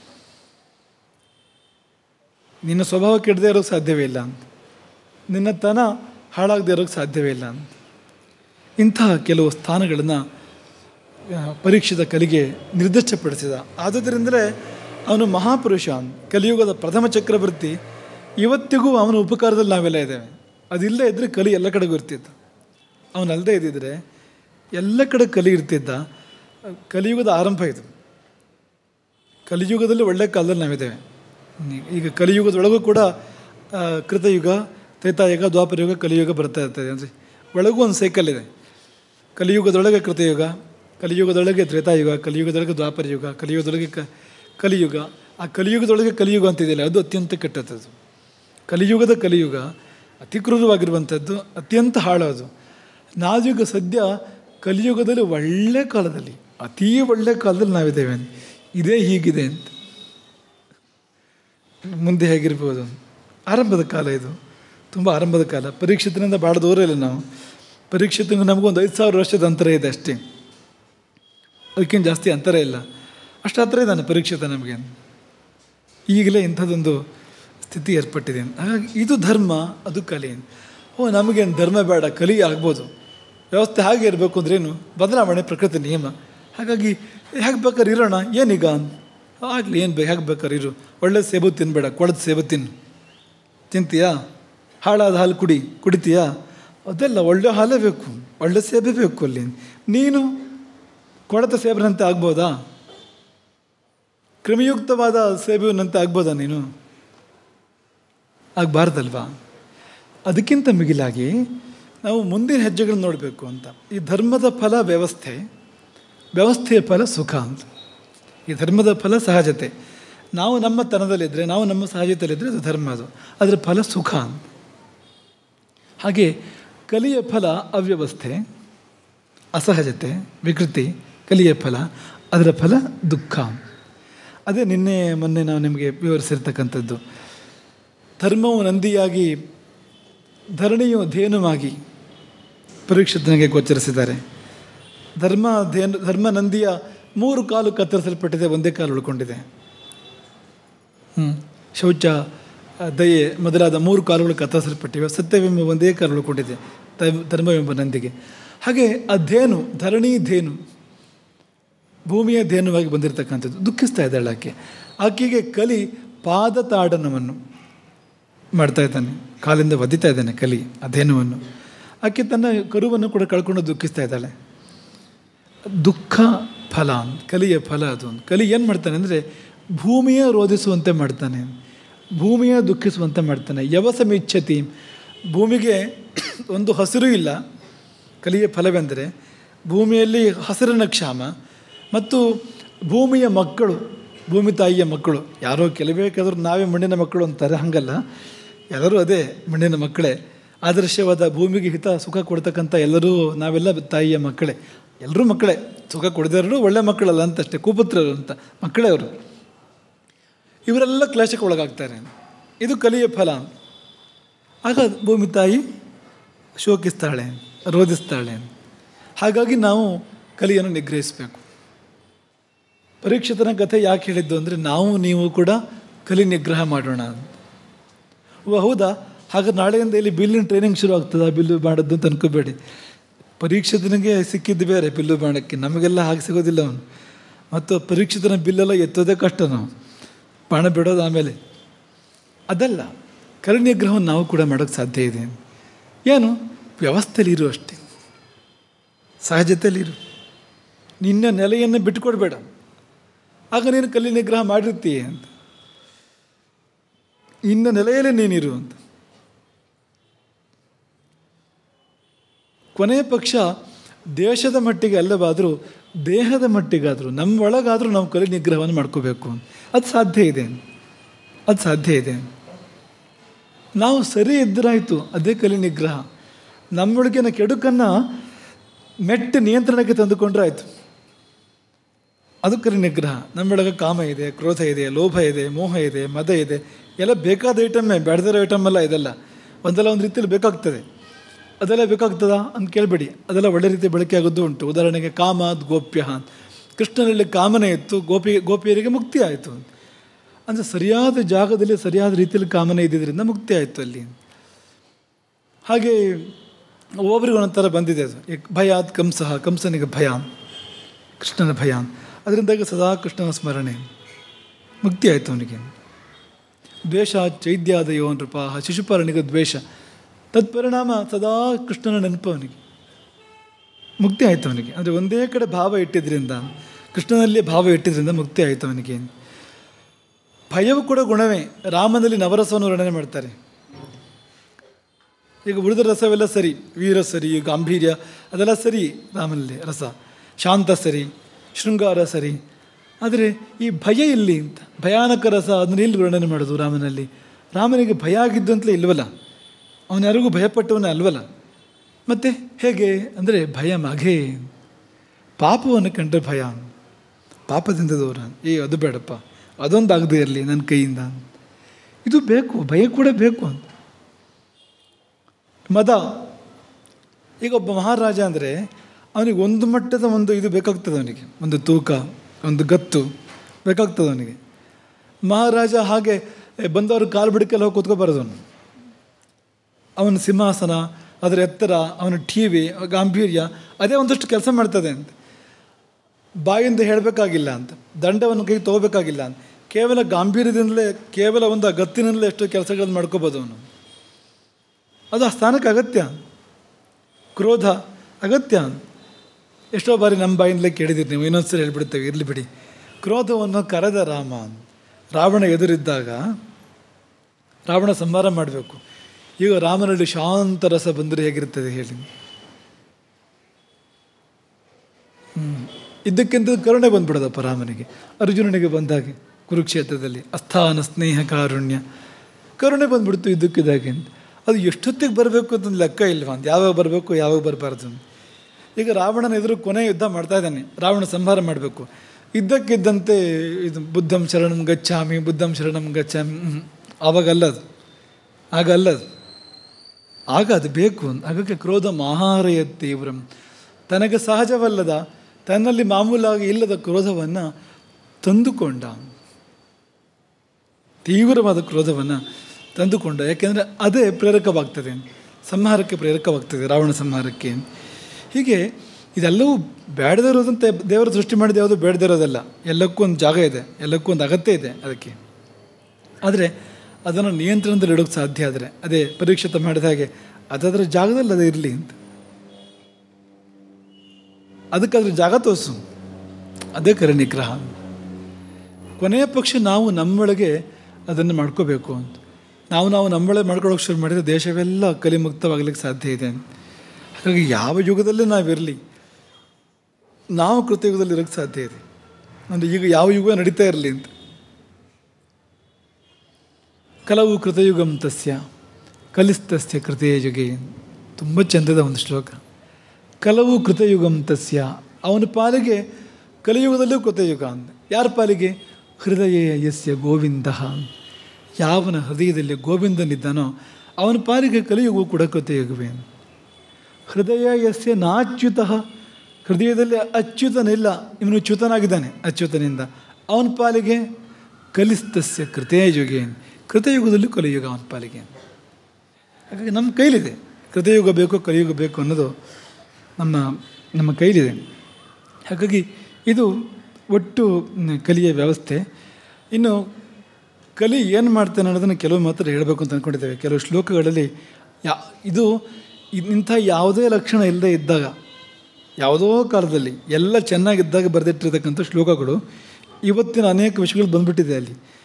ನಿನ್ನ ಸ್ವಭಾವ ಕೆಡದೇ ಇರೋಕ್ಕೆ ಸಾಧ್ಯವೇ ಇಲ್ಲ ಅಂತ ನಿನ್ನ ತನ ಹಾಳಾಗದೇ ಇರೋಕ್ಕೆ ಸಾಧ್ಯವೇ ಇಲ್ಲ ಅಂತ ಇಂತಹ ಕೆಲವು ಸ್ಥಾನಗಳನ್ನು ಪರೀಕ್ಷಿತ ಕಲಿಗೆ ನಿರ್ದಿಷ್ಟಪಡಿಸಿದ ಆದುದರಿಂದಲೇ ಅವನು ಮಹಾಪುರುಷ ಕಲಿಯುಗದ ಪ್ರಥಮ ಚಕ್ರವರ್ತಿ ಇವತ್ತಿಗೂ ಅವನ ಉಪಕಾರದಲ್ಲಿ ನಾವೆಲ್ಲ ಇದ್ದೇವೆ ಅದಿಲ್ಲೇ ಇದ್ದರೆ ಕಲಿ ಎಲ್ಲ ಕಡೆಗೂ ಇರ್ತಿತ್ತು ಅವನಲ್ಲದೆ ಇದ್ದಿದ್ರೆ ಎಲ್ಲ ಕಡೆ ಕಲಿ ಇರ್ತಿದ್ದ ಕಲಿಯುಗದ ಆರಂಭ ಇದು ಕಲಿಯುಗದಲ್ಲಿ ಒಳ್ಳೆಯ ಕಾಲದಲ್ಲಿ ನಾವಿದ್ದೇವೆ ಈಗ ಕಲಿಯುಗದೊಳಗೂ ಕೂಡ ಆ, ಕೃತಯುಗ ತ್ರೇತಾಯುಗ ದ್ವಾಪರಯುಗ ಕಲಿಯುಗ ಬರ್ತಾ ಇರ್ತದೆ ಅಂದರೆ ಒಳಗೂ ಒಂದು ಸೈಕಲ್ ಇದೆ ಕಲಿಯುಗದೊಳಗೆ ಕೃತಯುಗ ಕಲಿಯುಗದೊಳಗೆ ತ್ರೇತಾಯುಗ ಕಲಿಯುಗದೊಳಗೆ ದ್ವಾಪರಯುಗ ಕಲಿಯುಗದೊಳಗೆ ಕ ಕಲಿಯುಗ ಆ ಕಲಿಯುಗದೊಳಗೆ ಕಲಿಯುಗ ಅಂತಿದೆಯಲ್ಲ ಅದು ಅತ್ಯಂತ ಕೆಟ್ಟದ್ದು ಕಲಿಯುಗದ ಕಲಿಯುಗ ಅತಿ ಕ್ರೂರವಾಗಿರುವಂಥದ್ದು ಅತ್ಯಂತ ಹಾಳೋದು ನಾವೀಗ ಸದ್ಯ ಕಲಿಯುಗದಲ್ಲಿ ಒಳ್ಳೆ ಕಾಲದಲ್ಲಿ ಅತೀ ಒಳ್ಳೆ ಕಾಲದಲ್ಲಿ ನಾವಿದ್ದೇವೆ ಇದೇ ಹೀಗಿದೆ ಅಂತ ಮುಂದೆ ಹೇಗಿರ್ಬೋದು ಆರಂಭದ ಕಾಲ ಇದು ತುಂಬ ಆರಂಭದ ಕಾಲ ಪರೀಕ್ಷಿತನಿಂದ ಭಾಳ ದೂರ ಇಲ್ಲ ನಾವು ಪರೀಕ್ಷಿತನಿಗೆ ನಮಗೊಂದು ಐದು ಸಾವಿರ ವರ್ಷದ ಅಂತರ ಇದೆ ಅಷ್ಟೇ ಅದಕ್ಕಿಂತ ಜಾಸ್ತಿ ಅಂತರ ಇಲ್ಲ ಅಷ್ಟು ಹತ್ರ ಇದ್ದಾನೆ ಪರೀಕ್ಷಿತ ನಮಗೆ ಈಗಲೇ ಇಂಥದ್ದೊಂದು ಸ್ಥಿತಿ ಏರ್ಪಟ್ಟಿದೆ ಹಾಗಾಗಿ ಇದು ಧರ್ಮ ಅದು ಕಲೆ ಓ ನಮಗೇನು ಧರ್ಮ ಬೇಡ ಕಲಿ ಆಗ್ಬೋದು ವ್ಯವಸ್ಥೆ ಹಾಗೆ ಇರಬೇಕು ಅಂದ್ರೇನು ಬದಲಾವಣೆ ಪ್ರಕೃತಿ ನಿಯಮ ಹಾಗಾಗಿ ಹೇಗೆ ಬೇಕಾದ್ರೆ ಇರೋಣ ಏನೀಗ ಆಗಲಿ ಏನು ಬೇಕು ಹೇಗೆ ಬೇಕಾದ್ರೆ ಇರು ಒಳ್ಳೆ ಸೇಬು ತಿನ್ನಬೇಡ ಕೊಳದ ಸೇಬು ತಿನ್ನು ತಿಂತೀಯಾ ಹಾಳಾದ ಹಾಲು ಕುಡಿ ಕುಡಿತೀಯಾ ಅದೆಲ್ಲ ಒಳ್ಳೆ ಹಾಲೇ ಬೇಕು ಒಳ್ಳೆ ಸೇಬೇ ಬೇಕು ಅಲ್ಲಿ ನೀನು ಕೊಳತ ಸೇಬಿನಂತೆ ಆಗ್ಬೋದಾ ಕ್ರಿಮಿಯುಕ್ತವಾದ ಸೇಬಿನಂತೆ ಆಗ್ಬೋದಾ ನೀನು ಆಗಬಾರ್ದಲ್ವಾ ಅದಕ್ಕಿಂತ ಮಿಗಿಲಾಗಿ ನಾವು ಮುಂದಿನ ಹೆಜ್ಜೆಗಳನ್ನ ನೋಡಬೇಕು ಅಂತ ಈ ಧರ್ಮದ ಫಲ ವ್ಯವಸ್ಥೆ ವ್ಯವಸ್ಥೆಯ ಫಲ ಸುಖ ಅಂತ ಈ ಧರ್ಮದ ಫಲ ಸಹಜತೆ ನಾವು ನಮ್ಮ ತನದಲ್ಲಿದ್ದರೆ ನಾವು ನಮ್ಮ ಸಹಜತೆಯಲ್ಲಿದ್ದರೆ ಅದು ಧರ್ಮ ಅದು ಅದರ ಫಲ ಸುಖ ಅಂತ ಹಾಗೆ ಕಲಿಯ ಫಲ ಅವ್ಯವಸ್ಥೆ ಅಸಹಜತೆ ವಿಕೃತಿ ಕಲಿಯ ಫಲ ಅದರ ಫಲ ದುಃಖ ಅದೇ ನಿನ್ನೆ ಮೊನ್ನೆ ನಾವು ನಿಮಗೆ ವಿವರಿಸಿರ್ತಕ್ಕಂಥದ್ದು ಧರ್ಮವು ನಂದಿಯಾಗಿ ಧರಣಿಯು ಧೇನುವಾಗಿ ಪರೀಕ್ಷಿತನಿಗೆ ಗೋಚರಿಸಿದ್ದಾರೆ ಧರ್ಮ ಧೇನು ಧರ್ಮ ನಂದಿಯ ಮೂರು ಕಾಲು ಕತ್ತರಿಸಲ್ಪಟ್ಟಿದೆ ಒಂದೇ ಕಾಲು ಉಳ್ಕೊಂಡಿದೆ ಹ್ಞೂ ಶೌಚ ಆ, ದಯೆ ಮೊದಲಾದ ಮೂರು ಕಾಲುಗಳು ಕತ್ತರಿಸಲ್ಪಟ್ಟಿವೆ ಸತ್ಯವೆಂಬ ಒಂದೇ ಕಾಲು ಉಳ್ಕೊಂಡಿದೆ ದ- ಧರ್ಮವೆಂಬ ನಂದಿಗೆ ಹಾಗೆ ಆ ಧೇನು ಧರಣಿ ಧೇನು ಭೂಮಿಯ ಧೇನುವಾಗಿ ಬಂದಿರತಕ್ಕಂಥದ್ದು ದುಃಖಿಸ್ತಾ ಇದ್ದಾಳೆ ಆಕೆ ಆಕೆಗೆ ಕಲಿ ಪಾದ ತಾಡನವನ್ನು ಮಾಡ್ತಾ ಇದ್ದಾನೆ ಕಾಲಿಂದ ಒದಿತಾ ಇದ್ದಾನೆ ಕಲಿ ಆ ಧೇನುವನ್ನು ಆಕೆ ತನ್ನ ಕರುವನ್ನು ಕೂಡ ಕಳ್ಕೊಂಡು ದುಃಖಿಸ್ತಾ ಇದ್ದಾಳೆ ದುಃಖ ಫಲ ಅಂತ. ಕಲಿಯ ಫಲ ಅದು ಅಂತ. ಕಲಿ ಏನು ಮಾಡ್ತಾನೆ ಅಂದರೆ ಭೂಮಿಯ ರೋಧಿಸುವಂತೆ ಮಾಡ್ತಾನೆ ಭೂಮಿಯ ದುಃಖಿಸುವಂತೆ ಮಾಡ್ತಾನೆ ಯವಸಮಿಚ್ಛತಿ ಭೂಮಿಗೆ ಒಂದು ಹಸಿರು ಇಲ್ಲ ಕಲಿಯ ಫಲವೆಂದರೆ ಭೂಮಿಯಲ್ಲಿ ಹಸಿರಿನ ಕ್ಷಾಮ ಮತ್ತು ಭೂಮಿಯ ಮಕ್ಕಳು ಭೂಮಿ ತಾಯಿಯ ಮಕ್ಕಳು ಯಾರೋ ಕೆಲಬೇಕಾದ್ರೂ ನಾವೇ ಮಣ್ಣಿನ ಮಕ್ಕಳು ಅಂತಾರೆ ಹಾಗಲ್ಲ ಎಲ್ಲರೂ ಅದೇ ಮಣ್ಣಿನ ಮಕ್ಕಳೇ ಆದರ್ಶವಾದ ಭೂಮಿಗೆ ಹಿತ ಸುಖ ಕೊಡ್ತಕ್ಕಂಥ ಎಲ್ಲರೂ ನಾವೆಲ್ಲ ತಾಯಿಯ ಮಕ್ಕಳೇ ಎಲ್ಲರೂ ಮಕ್ಕಳೇ ಸುಖ ಕೊಡದಿರೋರು ಒಳ್ಳೆ ಮಕ್ಕಳಲ್ಲ ಅಂತಷ್ಟೇ ಕುಪುತ್ರರು ಅಂತ ಮಕ್ಕಳೇ ಅವರು ಇವರೆಲ್ಲ ಕ್ಲೇಶಕ್ಕೆ ಒಳಗಾಗ್ತಾರೆ ಇದು ಕಲಿಯ ಫಲ ಆಗ ಭೂಮಿ ತಾಯಿ ಶೋಕಿಸ್ತಾಳೆ ರೋಧಿಸ್ತಾಳೆ ಹಾಗಾಗಿ ನಾವು ಕಲಿಯನ್ನು ನಿಗ್ರಹಿಸಬೇಕು ಪರೀಕ್ಷಿತನ ಕಥೆ ಯಾಕೆ ಹೇಳಿದ್ದು ಅಂದರೆ ನಾವು ನೀವು ಕೂಡ ಕಲಿ ನಿಗ್ರಹ ಮಾಡೋಣ ಅಂತ. ಓ ಹೌದಾ ಹಾಗಾದ್ರೆ ನಾಳೆಯಿಂದ ಇಲ್ಲಿ ಬಿಲ್ಲಿನ ಟ್ರೈನಿಂಗ್ ಶುರು ಆಗ್ತದೆ ಬಿಲ್ಲು ಮಾಡೋದು ಅಂತ ಅನ್ಕೋಬೇಡಿ ಪರೀಕ್ಷಿತನಿಗೆ ಸಿಕ್ಕಿದ್ದು ಬೇರೆ ಬಿಲ್ಲು ಮಾಡೋಕ್ಕೆ ನಮಗೆಲ್ಲ ಹಾಗೆ ಸಿಗೋದಿಲ್ಲ ಅವನು ಮತ್ತು ಪರೀಕ್ಷಿತನ ಬಿಲ್ಲೆಲ್ಲ ಎತ್ತೋದೇ ಕಷ್ಟ ನಾವು ಬಾಣ ಬಿಡೋದು ಆಮೇಲೆ ಅದಲ್ಲ ಕಲಿ ನಿಗ್ರಹವನ್ನು ನಾವು ಕೂಡ ಮಾಡೋಕ್ಕೆ ಸಾಧ್ಯ ಇದೆ ಏನು ವ್ಯವಸ್ಥೆಯಲ್ಲಿ ಇರು ಅಷ್ಟೇ ಸಹಜತೆಯಲ್ಲಿರು ನಿನ್ನ ನೆಲೆಯನ್ನು ಬಿಟ್ಟುಕೊಡ್ಬೇಡ ಆಗ ನೀನು ಕಲಿ ನಿಗ್ರಹ ಮಾಡಿರ್ತೀಯ ಅಂತ ಇನ್ನ ನೆಲೆಯಲ್ಲಿ ನೀನಿರು ಅಂತ ಕೊನೆಯ ಪಕ್ಷ ದೇಶದ ಮಟ್ಟಿಗೆ ಅಲ್ಲವಾದರೂ ದೇಹದ ಮಟ್ಟಿಗಾದರೂ ನಮ್ಮ ಒಳಗಾದರೂ ನಾವು ಕಲಿ ನಿಗ್ರಹವನ್ನು ಮಾಡ್ಕೋಬೇಕು ಅದು ಸಾಧ್ಯ ಇದೆ ಅದು ಸಾಧ್ಯ ಇದೆ ನಾವು ಸರಿ ಇದ್ದರಾಯಿತು ಅದೇ ಕಲಿ ನಿಗ್ರಹ ನಮ್ಮೊಳಗಿನ ಕೆಡುಕನ್ನು ಮೆಟ್ಟ ನಿಯಂತ್ರಣಕ್ಕೆ ತಂದುಕೊಂಡ್ರೆ ಆಯಿತು ಅದು ಕಲಿ ನಿಗ್ರಹ ನಮ್ಮೊಳಗೆ ಕಾಮ ಇದೆ ಕ್ರೋಧ ಇದೆ ಲೋಭ ಇದೆ ಮೋಹ ಇದೆ ಮದ ಇದೆ ಎಲ್ಲ ಬೇಕಾದ ಐಟಮ್ಮೇ ಬೆಳೆದಿರೋ ಐಟಮ್ ಎಲ್ಲ ಇದೆಲ್ಲ ಒಂದಲ್ಲ ಒಂದು ರೀತಿಯಲ್ಲಿ ಬೇಕಾಗ್ತದೆ ಅದೆಲ್ಲ ಬೇಕಾಗ್ತದಾ ಅಂತ ಕೇಳಬೇಡಿ ಅದೆಲ್ಲ ಒಳ್ಳೆ ರೀತಿ ಬಳಕೆ ಆಗೋದು ಉಂಟು ಉದಾಹರಣೆಗೆ ಕಾಮ ಅದು ಗೋಪ್ಯ ಅಂತ ಕೃಷ್ಣನಲ್ಲಿ ಕಾಮನೆ ಇತ್ತು ಗೋಪಿ ಗೋಪಿಯರಿಗೆ ಮುಕ್ತಿ ಆಯಿತು ಅಂತ ಅಂದರೆ ಸರಿಯಾದ ಜಾಗದಲ್ಲಿ ಸರಿಯಾದ ರೀತಿಯಲ್ಲಿ ಕಾಮನೆ ಇದ್ದಿದ್ದರಿಂದ ಮುಕ್ತಿ ಆಯಿತು ಅಲ್ಲಿ ಹಾಗೆ ಒಬ್ಬರಿಗೆ ಒಂದೊಂಥರ ಬಂದಿದೆ ಅದು ಏಕ್ ಭಯಾತ್ ಕಂಸಃ ಕಂಸನಿಗೆ ಭಯ ಕೃಷ್ಣನ ಭಯ ಅದರಿಂದಾಗಿ ಸದಾ ಕೃಷ್ಣನ ಸ್ಮರಣೆ ಮುಕ್ತಿ ಆಯಿತು ಅವನಿಗೆ ದ್ವೇಷ ಚೈದ್ಯಾದಯೋ ನೃಪ ಶಿಶುಪಾಲನಿಗೆ ದ್ವೇಷ ತತ್ಪರಿಣಾಮ ಸದಾ ಕೃಷ್ಣನ ನೆನಪು ಅವನಿಗೆ ಮುಕ್ತಿ ಆಯಿತು ಅವನಿಗೆ ಅಂದರೆ ಒಂದೇ ಕಡೆ ಭಾವ ಇಟ್ಟಿದ್ರಿಂದ ಕೃಷ್ಣನಲ್ಲಿ ಭಾವ ಇಟ್ಟಿದ್ರಿಂದ ಮುಕ್ತಿ ಆಯಿತು ಅವನಿಗೆ ಭಯವು ಕೂಡ ಗುಣವೇ ರಾಮನಲ್ಲಿ ನವರಸವನ್ನು ವರ್ಣನೆ ಮಾಡ್ತಾರೆ ಈಗ ಉಳಿದ ರಸವೆಲ್ಲ ಸರಿ ವೀರ ಸರಿ ಗಾಂಭೀರ್ಯ ಅದೆಲ್ಲ ಸರಿ ರಾಮನಲ್ಲಿ ರಸ ಶಾಂತ ಸರಿ ಶೃಂಗಾರ ಸರಿ ಆದರೆ ಈ ಭಯ ಇಲ್ಲಿ ಅಂತ ಭಯಾನಕ ರಸ ಅದನ್ನ ಇಲ್ಲಿ ವರ್ಣನೆ ಮಾಡೋದು ರಾಮನಲ್ಲಿ ರಾಮನಿಗೆ ಭಯ ಆಗಿದ್ದು ಅಂತಲೇ ಇಲ್ವಲ್ಲ ಅವನು ಯಾರಿಗೂ ಭಯಪಟ್ಟವನೇ ಅಲ್ವಲ್ಲ ಮತ್ತು ಹೇಗೆ ಅಂದರೆ ಭಯ ಮಘೆ ಪಾಪವನ್ನು ಕಂಡ್ರೆ ಭಯ ಪಾಪದಿಂದ ದೂರ ಏ ಅದು ಬೇಡಪ್ಪ ಅದೊಂದು ಆಗದೆ ಇರಲಿ ನನ್ನ ಕೈಯಿಂದ ಇದು ಬೇಕು ಭಯ ಕೂಡ ಬೇಕು ಅಂತ ಮದ ಈಗ ಒಬ್ಬ ಮಹಾರಾಜ ಅಂದರೆ ಅವನಿಗೆ ಒಂದು ಮಟ್ಟದ ಒಂದು ಇದು ಬೇಕಾಗ್ತದೆ ಅವನಿಗೆ ಒಂದು ತೂಕ ಒಂದು ಗತ್ತು ಬೇಕಾಗ್ತದೆ ಅವನಿಗೆ ಮಹಾರಾಜ ಹಾಗೆ ಬಂದವರು ಕಾಲು ಬಿಡಕ್ಕೆಲ್ಲ ಹೋಗಿ ಕೂತ್ಕೋಬಾರದು ಅವನು ಅವನ ಸಿಂಹಾಸನ ಅದರ ಎತ್ತರ ಅವನ ಟಿ ವಿ ಗಾಂಭೀರ್ಯ ಅದೇ ಒಂದಷ್ಟು ಕೆಲಸ ಮಾಡ್ತದೆ ಅಂತ ಬಾಯಿಂದ ಹೇಳಬೇಕಾಗಿಲ್ಲ ಅಂತ ದಂಡವನ್ನು ಕೈ ತೊಗೋಬೇಕಾಗಿಲ್ಲ ಅಂತ ಕೇವಲ ಗಾಂಭೀರ್ಯದಿಂದಲೇ ಕೇವಲ ಒಂದು ಆ ಗತ್ತಿನಲ್ಲೇ ಎಷ್ಟು ಕೆಲಸಗಳನ್ನು ಮಾಡ್ಕೋಬೋದು ಅವನು ಅದು ಆ ಸ್ಥಾನಕ್ಕೆ ಅಗತ್ಯ ಕ್ರೋಧ ಅಗತ್ಯ ಎಷ್ಟೋ ಬಾರಿ ನಮ್ಮ ಬಾಯಿಂದಲೇ ಕೇಳಿದಿರಿ ನೀವು ಇನ್ನೊಂದ್ಸರಿ ಹೇಳ್ಬಿಡ್ತೇವೆ ಇರಲಿ ಬಿಡಿ ಕ್ರೋಧವನ್ನು ಕರೆದ ರಾಮ ರಾವಣ ಎದುರಿದ್ದಾಗ ರಾವಣ ಸಂಹಾರ ಮಾಡಬೇಕು ಈಗ ರಾಮನಲ್ಲಿ ಶಾಂತ ರಸ ಬಂದರೆ ಹೇಗಿರ್ತದೆ ಹೇಳಿ ಹ್ಞೂ ಇದ್ದಕ್ಕಿಂತ ಕರುಣೆ ಬಂದ್ಬಿಡೋದಪ್ಪ ರಾಮನಿಗೆ ಅರ್ಜುನನಿಗೆ ಬಂದಾಗೆ ಕುರುಕ್ಷೇತ್ರದಲ್ಲಿ ಅಸ್ಥಾನ ಸ್ನೇಹ ಕಾರುಣ್ಯ ಕರುಣೆ ಬಂದ್ಬಿಡ್ತು ಇದ್ದಕ್ಕಿದ್ದಾಗೆ ಅಂತ ಅದು ಎಷ್ಟೊತ್ತಿಗೆ ಬರಬೇಕು ಅಂತ ಲೆಕ್ಕ ಇಲ್ವಾ ಅಂತ ಯಾವಾಗ ಬರಬೇಕು ಯಾವಾಗ ಬರಬಾರ್ದು ಅಂತ ಈಗ ರಾವಣನ ಎದುರು ಕೊನೆ ಯುದ್ಧ ಮಾಡ್ತಾ ಇದ್ದಾನೆ ರಾವಣ ಸಂಹಾರ ಮಾಡಬೇಕು ಇದ್ದಕ್ಕಿದ್ದಂತೆ ಇದು ಬುದ್ಧಂ ಶರಣಂ ಗಚ್ಚಾಮಿ ಬುದ್ಧಂ ಶರಣಂ ಗಚ್ಚಾಮಿ ಹ್ಮ್. ಆವಾಗ ಅಲ್ಲದು ಆಗ ಅಲ್ಲದು ಆಗ ಅದು ಬೇಕು ಹಾಗಾಗಿ ಕ್ರೋಧ ಮಹಾರಯ ತೀವ್ರಂ ತನಗೆ ಸಹಜವಲ್ಲದ ತನ್ನಲ್ಲಿ ಮಾಮೂಲಾಗಿ ಇಲ್ಲದ ಕ್ರೋಧವನ್ನು ತಂದುಕೊಂಡ ತೀವ್ರವಾದ ಕ್ರೋಧವನ್ನು ತಂದುಕೊಂಡ ಯಾಕೆಂದರೆ ಅದೇ ಪ್ರೇರಕವಾಗ್ತದೆ ಸಂಹಾರಕ್ಕೆ ಪ್ರೇರಕವಾಗ್ತದೆ ರಾವಣ ಸಂಹಾರಕ್ಕೆ ಹೀಗೆ ಇದೆಲ್ಲವೂ ಬೇಡದೇ ಇರೋದಂತೆ ದೇವರು ಸೃಷ್ಟಿ ಮಾಡಿದ ಯಾವುದು ಬೇಡದೇ ಇರೋದಲ್ಲ ಎಲ್ಲಕ್ಕೂ ಒಂದು ಜಾಗ ಇದೆ ಎಲ್ಲಕ್ಕೂ ಒಂದು ಅಗತ್ಯ ಇದೆ ಅದಕ್ಕೆ ಆದರೆ ಅದನ್ನು ನಿಯಂತ್ರಣದಲ್ಲಿ ಇಡೋಕ್ಕೆ ಸಾಧ್ಯ ಆದರೆ ಅದೇ ಪರೀಕ್ಷಿತ ಮಾಡಿದ ಹಾಗೆ ಅದರ ಜಾಗದಲ್ಲಿ ಅದು ಇರಲಿ ಅಂತ ಅದಕ್ಕೆ ಅದ್ರ ಜಾಗ ತೋರಿಸು ಅದೇ ಕರೆ ನಿಗ್ರಹ ಕೊನೆಯ ಪಕ್ಷ ನಾವು ನಮ್ಮೊಳಗೆ ಅದನ್ನು ಮಾಡ್ಕೋಬೇಕು ಅಂತ ನಾವು ನಾವು ನಮ್ಮೊಳಗೆ ಮಾಡ್ಕೊಳ್ಳೋಕೆ ಶುರು ಮಾಡಿದರೆ ದೇಶವೆಲ್ಲ ಕಲಿಮುಕ್ತವಾಗಲಿಕ್ಕೆ ಸಾಧ್ಯ ಇದೆ ಹಾಗಾಗಿ ಯಾವ ಯುಗದಲ್ಲೇ ನಾವಿರಲಿ ನಾವು ಕೃತಯುಗದಲ್ಲಿ ಇರೋಕ್ಕೆ ಸಾಧ್ಯ ಇದೆ ಅಂದರೆ ಈಗ ಯಾವ ಯುಗ ನಡೀತಾ ಇರಲಿ ಅಂತ ಕಲವು ಕೃತಯುಗಂ ತಸ್ಯ ಕಲಿಸ್ತಸ್ಯ ಕೃತೇ ಯುಗೆ ತುಂಬ ಚಂದದ ಒಂದು ಶ್ಲೋಕ ಕಲವು ಕೃತಯುಗಂ ತಸ್ಯ ಅವನ ಪಾಲಿಗೆ ಕಲಿಯುಗದಲ್ಲೂ ಕೃತಯುಗ ಅಂದ ಯಾರ ಪಾಲಿಗೆ ಹೃದಯ ಯಸ್ಯ ಗೋವಿಂದ ಯಾವನ ಹೃದಯದಲ್ಲಿ ಗೋವಿಂದನಿದ್ದಾನೋ ಅವನ ಪಾಲಿಗೆ ಕಲಿಯುಗವು ಕೂಡ ಕೃತಯುಗವೇ ಹೃದಯ ಯಸ್ಯ ನಾಚ್ಯುತ ಹೃದಯದಲ್ಲಿ ಅಚ್ಯುತನಿಲ್ಲ ಇವನು ಚ್ಯುತನಾಗಿದ್ದಾನೆ ಅಚ್ಯುತನಿಂದ ಅವನ ಪಾಲಿಗೆ ಕಲಿಸ್ತಸ್ಯ ಕೃತಯುಗೆ ಕೃತಯುಗದಲ್ಲಿ ಕಲಿಯುಗ ಅವನ ಪಾಲಿಗೆ ಹಾಗಾಗಿ ನಮ್ಮ ಕೈಲಿದೆ ಕೃತಯುಗ ಬೇಕು ಕಲಿಯುಗ ಬೇಕು ಅನ್ನೋದು ನಮ್ಮ ನಮ್ಮ ಕೈಲಿದೆ ಹಾಗಾಗಿ ಇದು ಒಟ್ಟು ಮ್, ಕಲಿಯ ವ್ಯವಸ್ಥೆ ಇನ್ನು ಕಲಿ ಏನು ಮಾಡ್ತಾನೆ ಅನ್ನೋದನ್ನು ಕೆಲವು ಮಾತ್ರ ಹೇಳಬೇಕು ಅಂತ ಅಂದ್ಕೊಂಡಿದ್ದೇವೆ ಕೆಲವು ಶ್ಲೋಕಗಳಲ್ಲಿ ಯಾ ಇದು ಇದ್- ಇಂಥ ಯಾವುದೇ ಲಕ್ಷಣ ಇಲ್ಲದೆ ಇದ್ದಾಗ ಯಾವುದೋ ಕಾಲದಲ್ಲಿ ಎಲ್ಲ ಚೆನ್ನಾಗಿದ್ದಾಗ ಬರೆದಿಟ್ಟಿರ್ತಕ್ಕಂಥ ಶ್ಲೋಕಗಳು ಇವತ್ತಿನ ಅನೇಕ ವಿಷಯಗಳು ಬಂದ್ಬಿಟ್ಟಿದೆ ಅಲ್ಲಿ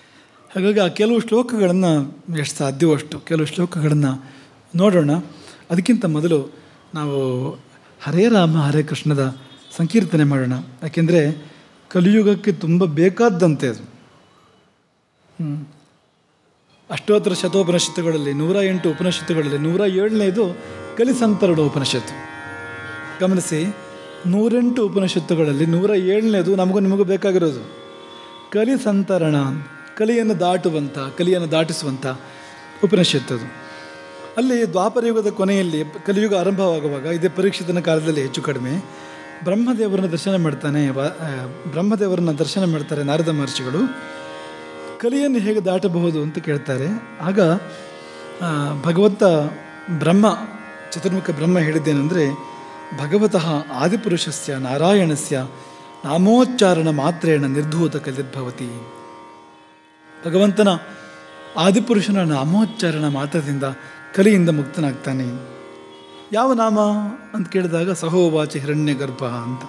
ಹಾಗಾಗಿ ಆ ಕೆಲವು ಶ್ಲೋಕಗಳನ್ನು ಎಷ್ಟು ಸಾಧ್ಯವೋ ಅಷ್ಟು ಕೆಲವು ಶ್ಲೋಕಗಳನ್ನು ನೋಡೋಣ ಅದಕ್ಕಿಂತ ಮೊದಲು ನಾವು ಹರೇ ರಾಮ ಹರೇ ಕೃಷ್ಣದ ಸಂಕೀರ್ತನೆ ಮಾಡೋಣ ಯಾಕೆಂದರೆ ಕಲಿಯುಗಕ್ಕೆ ತುಂಬ ಬೇಕಾದಂತೆ ಅದು ಹ್ಮ್. ಅಷ್ಟೋತ್ತರ ಶತೋಪನಿಷತ್ತುಗಳಲ್ಲಿ ನೂರ ಎಂಟು ಉಪನಿಷತ್ತುಗಳಲ್ಲಿ ನೂರ ಏಳನೇದು ಕಲಿಸಂತರಡು ಉಪನಿಷತ್ತು ಗಮನಿಸಿ ನೂರೆಂಟು ಉಪನಿಷತ್ತುಗಳಲ್ಲಿ ನೂರ ಏಳನೇದು ನಮಗೂ ನಿಮಗೂ ಬೇಕಾಗಿರೋದು ಕಲಿ ಸಂತರಣ ಕಲಿಯನ್ನು ದಾಟುವಂಥ ಕಲಿಯನ್ನು ದಾಟಿಸುವಂಥ ಉಪನಿಷತ್ತದು ಅಲ್ಲಿ ದ್ವಾಪರಯುಗದ ಕೊನೆಯಲ್ಲಿ ಕಲಿಯುಗ ಆರಂಭವಾಗುವಾಗ ಇದೇ ಪರೀಕ್ಷಿತನ ಕಾಲದಲ್ಲಿ ಹೆಚ್ಚು ಕಡಿಮೆ ಬ್ರಹ್ಮದೇವರನ್ನ ದರ್ಶನ ಮಾಡ್ತಾನೆ ವ- ಆ, ಬ್ರಹ್ಮದೇವರನ್ನ ದರ್ಶನ ಮಾಡ್ತಾರೆ ನಾರದ ಮಹರ್ಷಿಗಳು ಕಲಿಯನ್ನು ಹೇಗೆ ದಾಟಬಹುದು ಅಂತ ಕೇಳ್ತಾರೆ ಆಗ ಆ, ಭಗವಂತ ಬ್ರಹ್ಮ ಚತುರ್ಮುಖ ಬ್ರಹ್ಮ ಹೇಳಿದ್ದೇನೆಂದರೆ ಭಗವತಃ ಆದಿಪುರುಷಸ್ಯ ನಾರಾಯಣಸ್ಯ ನಾಮೋಚ್ಚಾರಣ ಮಾತ್ರೇಣ ನಿರ್ಧೂತ ಕಲಿರ್ಭವತಿ ಭಗವಂತನ ಆದಿಪುರುಷನ ನಾಮೋಚ್ಚಾರಣ ಮಾತ್ರದಿಂದ ಕಲಿಯಿಂದ ಮುಕ್ತನಾಗ್ತಾನೆ ಯಾವ ನಾಮ ಅಂತ ಕೇಳಿದಾಗ ಸಹೋವಾಚ ಹಿರಣ್ಯ ಗರ್ಭ ಅಂತ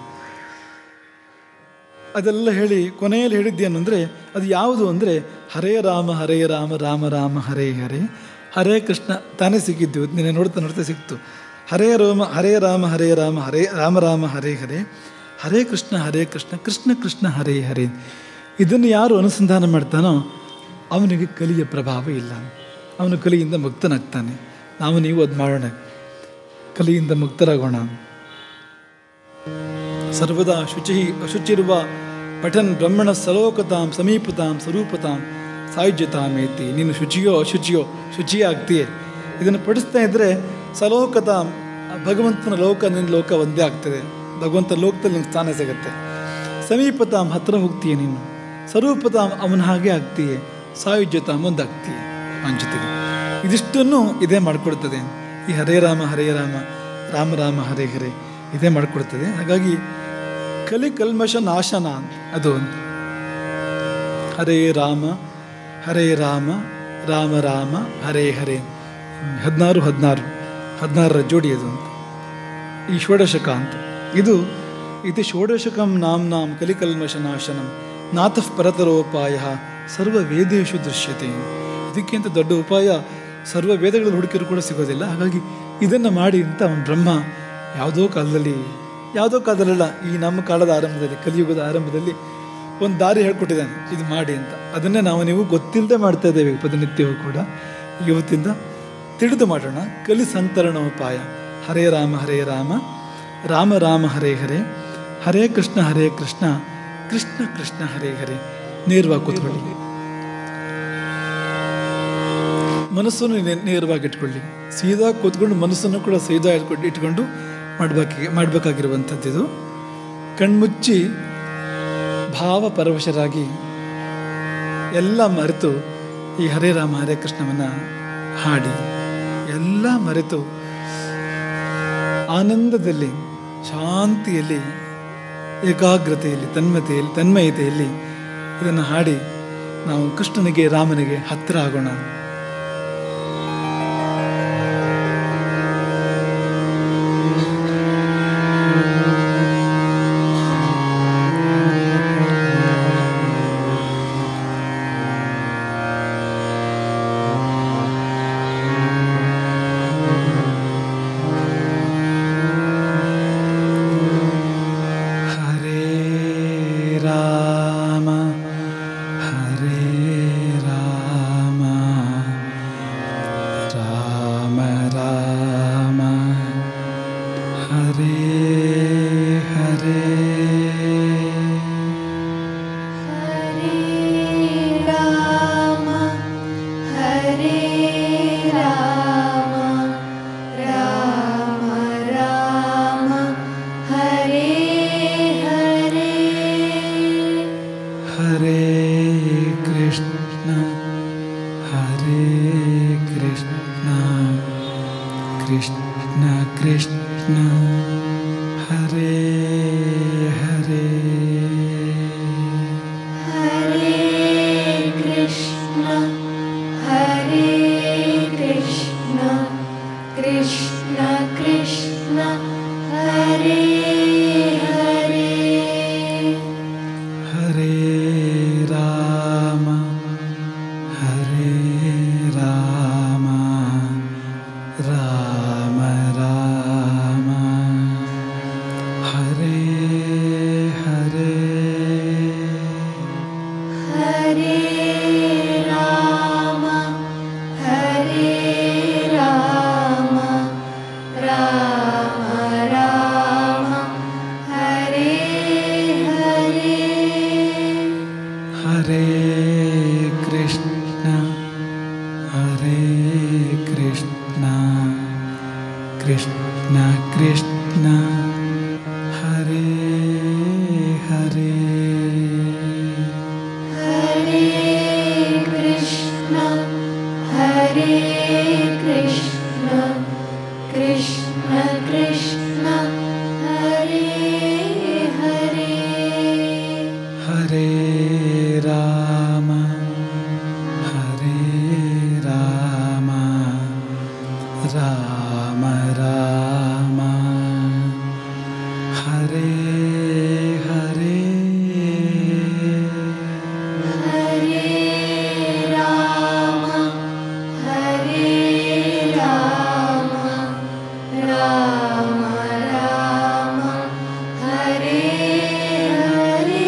ಅದೆಲ್ಲ ಹೇಳಿ ಕೊನೆಯಲ್ಲಿ ಹೇಳಿದ್ದೇನೆಂದರೆ ಅದು ಯಾವುದು ಅಂದರೆ ಹರೇ ರಾಮ ಹರೇ ರಾಮ ರಾಮ ರಾಮ ಹರೇ ಹರೇ ಹರೇ ಕೃಷ್ಣ ತಾನೇ ಸಿಕ್ಕಿದ್ದು ನಿನ್ನೆ ನೋಡ್ತಾ ನೋಡ್ತಾ ಸಿಕ್ತು ಹರೇ ರಾಮ ಹರೇ ರಾಮ ಹರೇ ರಾಮ ಹರೇ ರಾಮ ರಾಮ ಹರೇ ಹರೇ ಹರೇ ಕೃಷ್ಣ ಹರೇ ಕೃಷ್ಣ ಕೃಷ್ಣ ಕೃಷ್ಣ ಹರೇ ಹರೇ ಇದನ್ನು ಯಾರು ಅನುಸಂಧಾನ ಮಾಡ್ತಾನೋ ಅವನಿಗೆ ಕಲಿಯ ಪ್ರಭಾವ ಇಲ್ಲ ಅವನು ಕಲಿಯಿಂದ ಮುಕ್ತನಾಗ್ತಾನೆ ನಾವು ನೀವು ಅದು ಮಾಡೋಣ ಕಲಿಯಿಂದ ಮುಕ್ತರಾಗೋಣ ಸರ್ವದಾ ಶುಚಿ ಅಶುಚಿರುವ ಪಠನ್ ಬ್ರಹ್ಮಣ ಸಲೋಕತಾಂ ಸಮೀಪತಾಂ ಸ್ವರೂಪತಾಂ ಸಾಯುಜ್ಯತಾಮೇತಿ ನೀನು ಶುಚಿಯೋ ಅಶುಚಿಯೋ ಶುಚಿಯೇ ಆಗ್ತೀಯೇ ಇದನ್ನು ಪಡಿಸ್ತಾ ಇದ್ದರೆ ಸಲೋಕತಾಂ ಭಗವಂತನ ಲೋಕ ನಿನ್ನ ಲೋಕ ಒಂದೇ ಆಗ್ತದೆ ಭಗವಂತ ಲೋಕದಲ್ಲಿ ನಿನ್ನ ಸ್ಥಾನ ಸಿಗುತ್ತೆ ಸಮೀಪತಾಂ ಹತ್ರ ಹೋಗ್ತೀಯ ನೀನು ಸ್ವರೂಪತಾಂ ಅವನ ಹಾಗೆ ಆಗ್ತೀಯೆ ಸಾಯುಜ್ಯತಾಂ ಒಂದಾಗ್ತೀಯ ಅವನ ಜೊತೆಗೆ ಇದಿಷ್ಟನ್ನು ಇದೇ ಮಾಡಿಕೊಡ್ತದೆ ಈ ಹರೇ ರಾಮ ಹರೇ ರಾಮ ರಾಮ ರಾಮ ಹರೇ ಹರೇ ಇದೇ ಮಾಡಿಕೊಡ್ತದೆ ಹಾಗಾಗಿ ಕಲಿ ಕಲ್ಮಶ ನಾಶನ ಅಂತ ಅದು ಒಂದು ಹರೇ ರಾಮ ಹರೇ ರಾಮ ರಾಮ ರಾಮ ಹರೇ ಹರೇ ಹದಿನಾರು ಹದಿನಾರು ಹದಿನಾರರ ಜೋಡಿ ಅದು ಅಂತ ಈ ಷೋಡಶಕ ಅಂತ ಇದು ಇದು ಷೋಡಶಕಂ ನಾಮ್ನಾಂ ಕಲಿಕಲ್ಮಶ ನಾಶನಂ ನಾತಃ ಪರತರೋಪಾಯ ಸರ್ವ ವೇದೇಶು ದೃಶ್ಯತೆ ಇದಕ್ಕಿಂತ ದೊಡ್ಡ ಉಪಾಯ ಸರ್ವ ವೇದಗಳಲ್ಲಿ ಹುಡುಕಿದ್ರು ಕೂಡ ಸಿಗೋದಿಲ್ಲ ಹಾಗಾಗಿ ಇದನ್ನು ಮಾಡಿ ಅಂತ ಅವನು ಬ್ರಹ್ಮ ಯಾವುದೋ ಕಾಲದಲ್ಲಿ ಯಾವುದೋ ಕಾಲದಲ್ಲ ಈ ನಮ್ಮ ಕಾಲದ ಆರಂಭದಲ್ಲಿ ಕಲಿಯುಗದ ಆರಂಭದಲ್ಲಿ ಒಂದು ದಾರಿ ಹೇಳ್ಕೊಟ್ಟಿದ್ದಾನೆ ಇದು ಮಾಡಿ ಅಂತ ಅದನ್ನೇ ನಾವು ನೀವು ಗೊತ್ತಿಲ್ಲದೆ ಮಾಡ್ತಾ ಇದ್ದೇವೆ ಪ್ರತಿನಿತ್ಯವೂ ಕೂಡ ಇವತ್ತಿಂದ ತಿಳಿದು ಮಾಡೋಣ ಕಲಿ ಸಂತರಣೋಪಾಯ ಹರೇ ರಾಮ ಹರೇ ರಾಮ ರಾಮ ರಾಮ ಹರೇ ಹರೇ ಹರೇ ಕೃಷ್ಣ ಹರೇ ಕೃಷ್ಣ ಕೃಷ್ಣ ಕೃಷ್ಣ ಹರೇ ಹರೇ ನೇರವಾಗಿ ಕೂತ್ಕೊಳ್ಳಿ ಮನಸ್ಸನ್ನು ನೇ- ನೇರವಾಗಿ ಇಟ್ಕೊಳ್ಳಿ ಸೀದಾ ಕೂತ್ಕೊಂಡು ಮನಸ್ಸನ್ನು ಕೂಡ ಸೀದಾ ಇಟ್ಕೊಂಡು ಇಟ್ಕೊಂಡು ಮಾಡಬೇಕು ಮಾಡಬೇಕಾಗಿರುವಂಥದ್ದು ಇದು ಕಣ್ಮುಚ್ಚಿ ಭಾವ ಪರವಶರಾಗಿ ಎಲ್ಲ ಮರೆತು ಈ ಹರೇ ರಾಮ ಹರೇ ಕೃಷ್ಣವನ್ನ ಹಾಡಿ ಎಲ್ಲ ಮರೆತು ಆನಂದದಲ್ಲಿ ಶಾಂತಿಯಲ್ಲಿ ಏಕಾಗ್ರತೆಯಲ್ಲಿ ತನ್ಮತೆಯಲ್ಲಿ ತನ್ಮಯತೆಯಲ್ಲಿ ಇದನ್ನು ಹಾಡಿ ನಾವು ಕೃಷ್ಣನಿಗೆ ರಾಮನಿಗೆ ಹತ್ತಿರ ಆಗೋಣ ಹರೇ ರಾಮ ಹರೇ ರಾಮ ರಾಮ ರಾಮ ಹರೇ ಹರೇ हरे राम हरे राम राम राम हरे हरे ಹರೇ ಕೃಷ್ಣ ಹರೇ ಕೃಷ್ಣ ಕೃಷ್ಣ ಕೃಷ್ಣ ಹರೇ ಹರೇ हरे कृष्ण हरे कृष्ण कृष्ण कृष्ण हरे हरे ಹರೇ ರಾಮ ಕೃಷ್ಣ ಕೃಷ್ಣ ಹರೇ ಹರೇ ಹರೇ ಕೃಷ್ಣ ಹರೇ ಕೃಷ್ಣ ಕೃಷ್ಣ ಕೃಷ್ಣ ಹರೇ ಹರೇ ಹರೇ ರಾಮ ಹರೇ ರಾಮ ರಾಮ ರಾಮ ಹರೇ ಹರೇ ಹರೇ ರಾಮ ಹರೇ ರಾಮ ರಾಮ ರಾಮ ಹರೇ ಹರೇ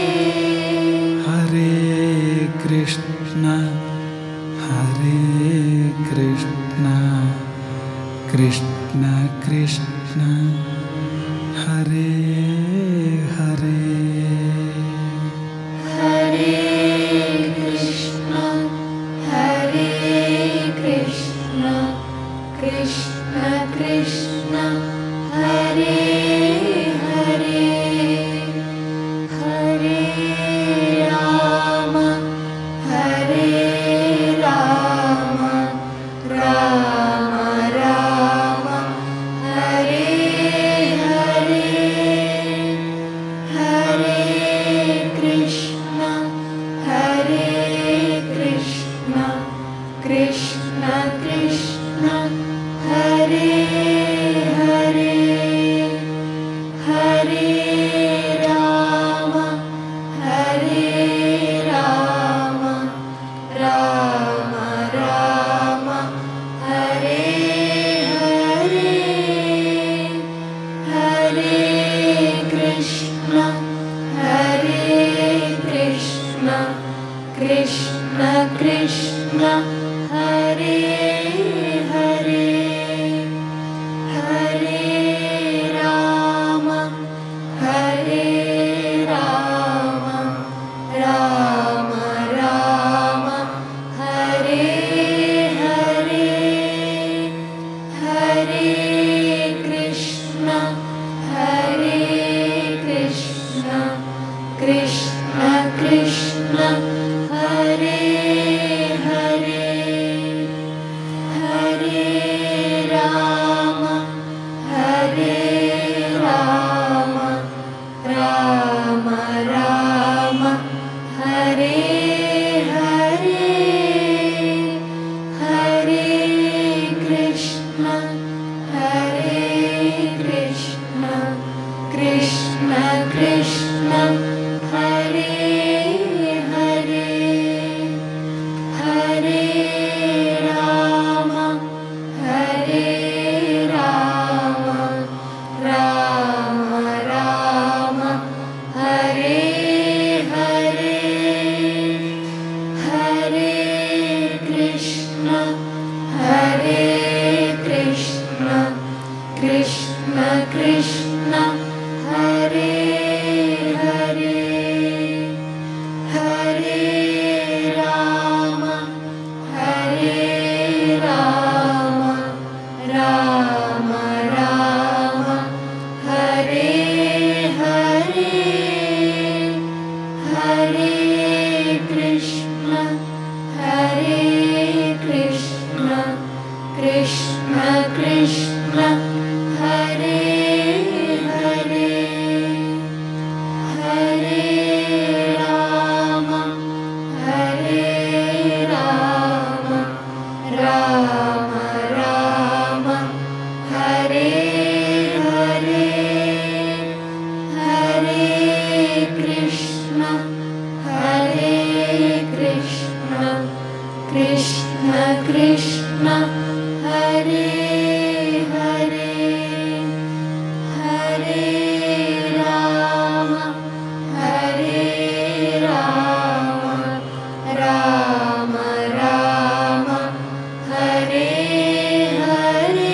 ಹರೇ ಕೃಷ್ಣ ಹರೇ ಕೃಷ್ಣ ಕೃಷ್ಣ ಕೃಷ್ಣ ಹರೇ ಹರೇ ಹರೇ ಕೃಷ್ಣ ಹರೇ ಕೃಷ್ಣ ಕೃಷ್ಣ ಕೃಷ್ಣ ಹರೇ ಹರೇ ಹರೇ ರಾಮ ಹರೇ ರಾಮ ರಾಮ ರಾಮ ಹರೇ ಹರೇ ಹರೇ ಕೃಷ್ಣ ಹರೇ ಕೃಷ್ಣ ಕೃಷ್ಣ ಕೃಷ್ಣ ಹರೇ ಹರೇ ಹರೇ ರಾಮ ಹರೇ ರಾಮ ರಾಮ ರಾಮ ಹರೇ ಹರೇ ಹರೇ ಕೃಷ್ಣ ಹರೇ ಕೃಷ್ಣ ಕೃಷ್ಣ ಕೃಷ್ಣ ಹರೇ ಹರೇ ಹರೇ ರಾಮ ಹರೇ ರಾಮ ರಾಮ ರಾಮ ಹರೇ ಹರೇ ಹರೇ ಕೃಷ್ಣ ಹರೇ ಕೃಷ್ಣ ಕೃಷ್ಣ ಕೃಷ್ಣ ಹರೇ ಹರೇ ಹರೇ ರಾಮ ಹರೇ ರಾಮ ರಾಮ ರಾಮ ಹರೇ ಹರೇ ಹರೇ ಕೃಷ್ಣ ಹರೇ ಕೃಷ್ಣ ಕೃಷ್ಣ ಕೃಷ್ಣ ಹರೇ ಹರೇ ಹರೇ ರಾಮ ಹರೇ ರಾಮ ರಾಮ ರಾಮ ಹರೇ ಹರೇ ಹರೇ ಕೃಷ್ಣ ಹರೇ ಕೃಷ್ಣ ಕೃಷ್ಣ ಕೃಷ್ಣ ಹರೇ ಹರೇ ಹರೇ ರಾಮ ಹರೇ ರಾಮ ರಾಮ ರಾಮ ಹರೇ ಹರೇ ಹರೇ ಕೃಷ್ಣ ಹರೇ ಕೃಷ್ಣ ಕೃಷ್ಣ ಕೃಷ್ಣ ಹರೇ ಹರೇ ಹರೇ ರಾಮ ಹರೇ ರಾಮ ರಾಮ ರಾಮ ಹರೇ ಹರೇ ಹರೇ ಕೃಷ್ಣ ಹರೇ ಕೃಷ್ಣ ಕೃಷ್ಣ ಕೃಷ್ಣ ಹರೇ ಹರೇ ಹರೇ ರಾಮ ಹರೇ ರಾಮ ರಾಮ ರಾಮ ಹರೇ ಹರೇ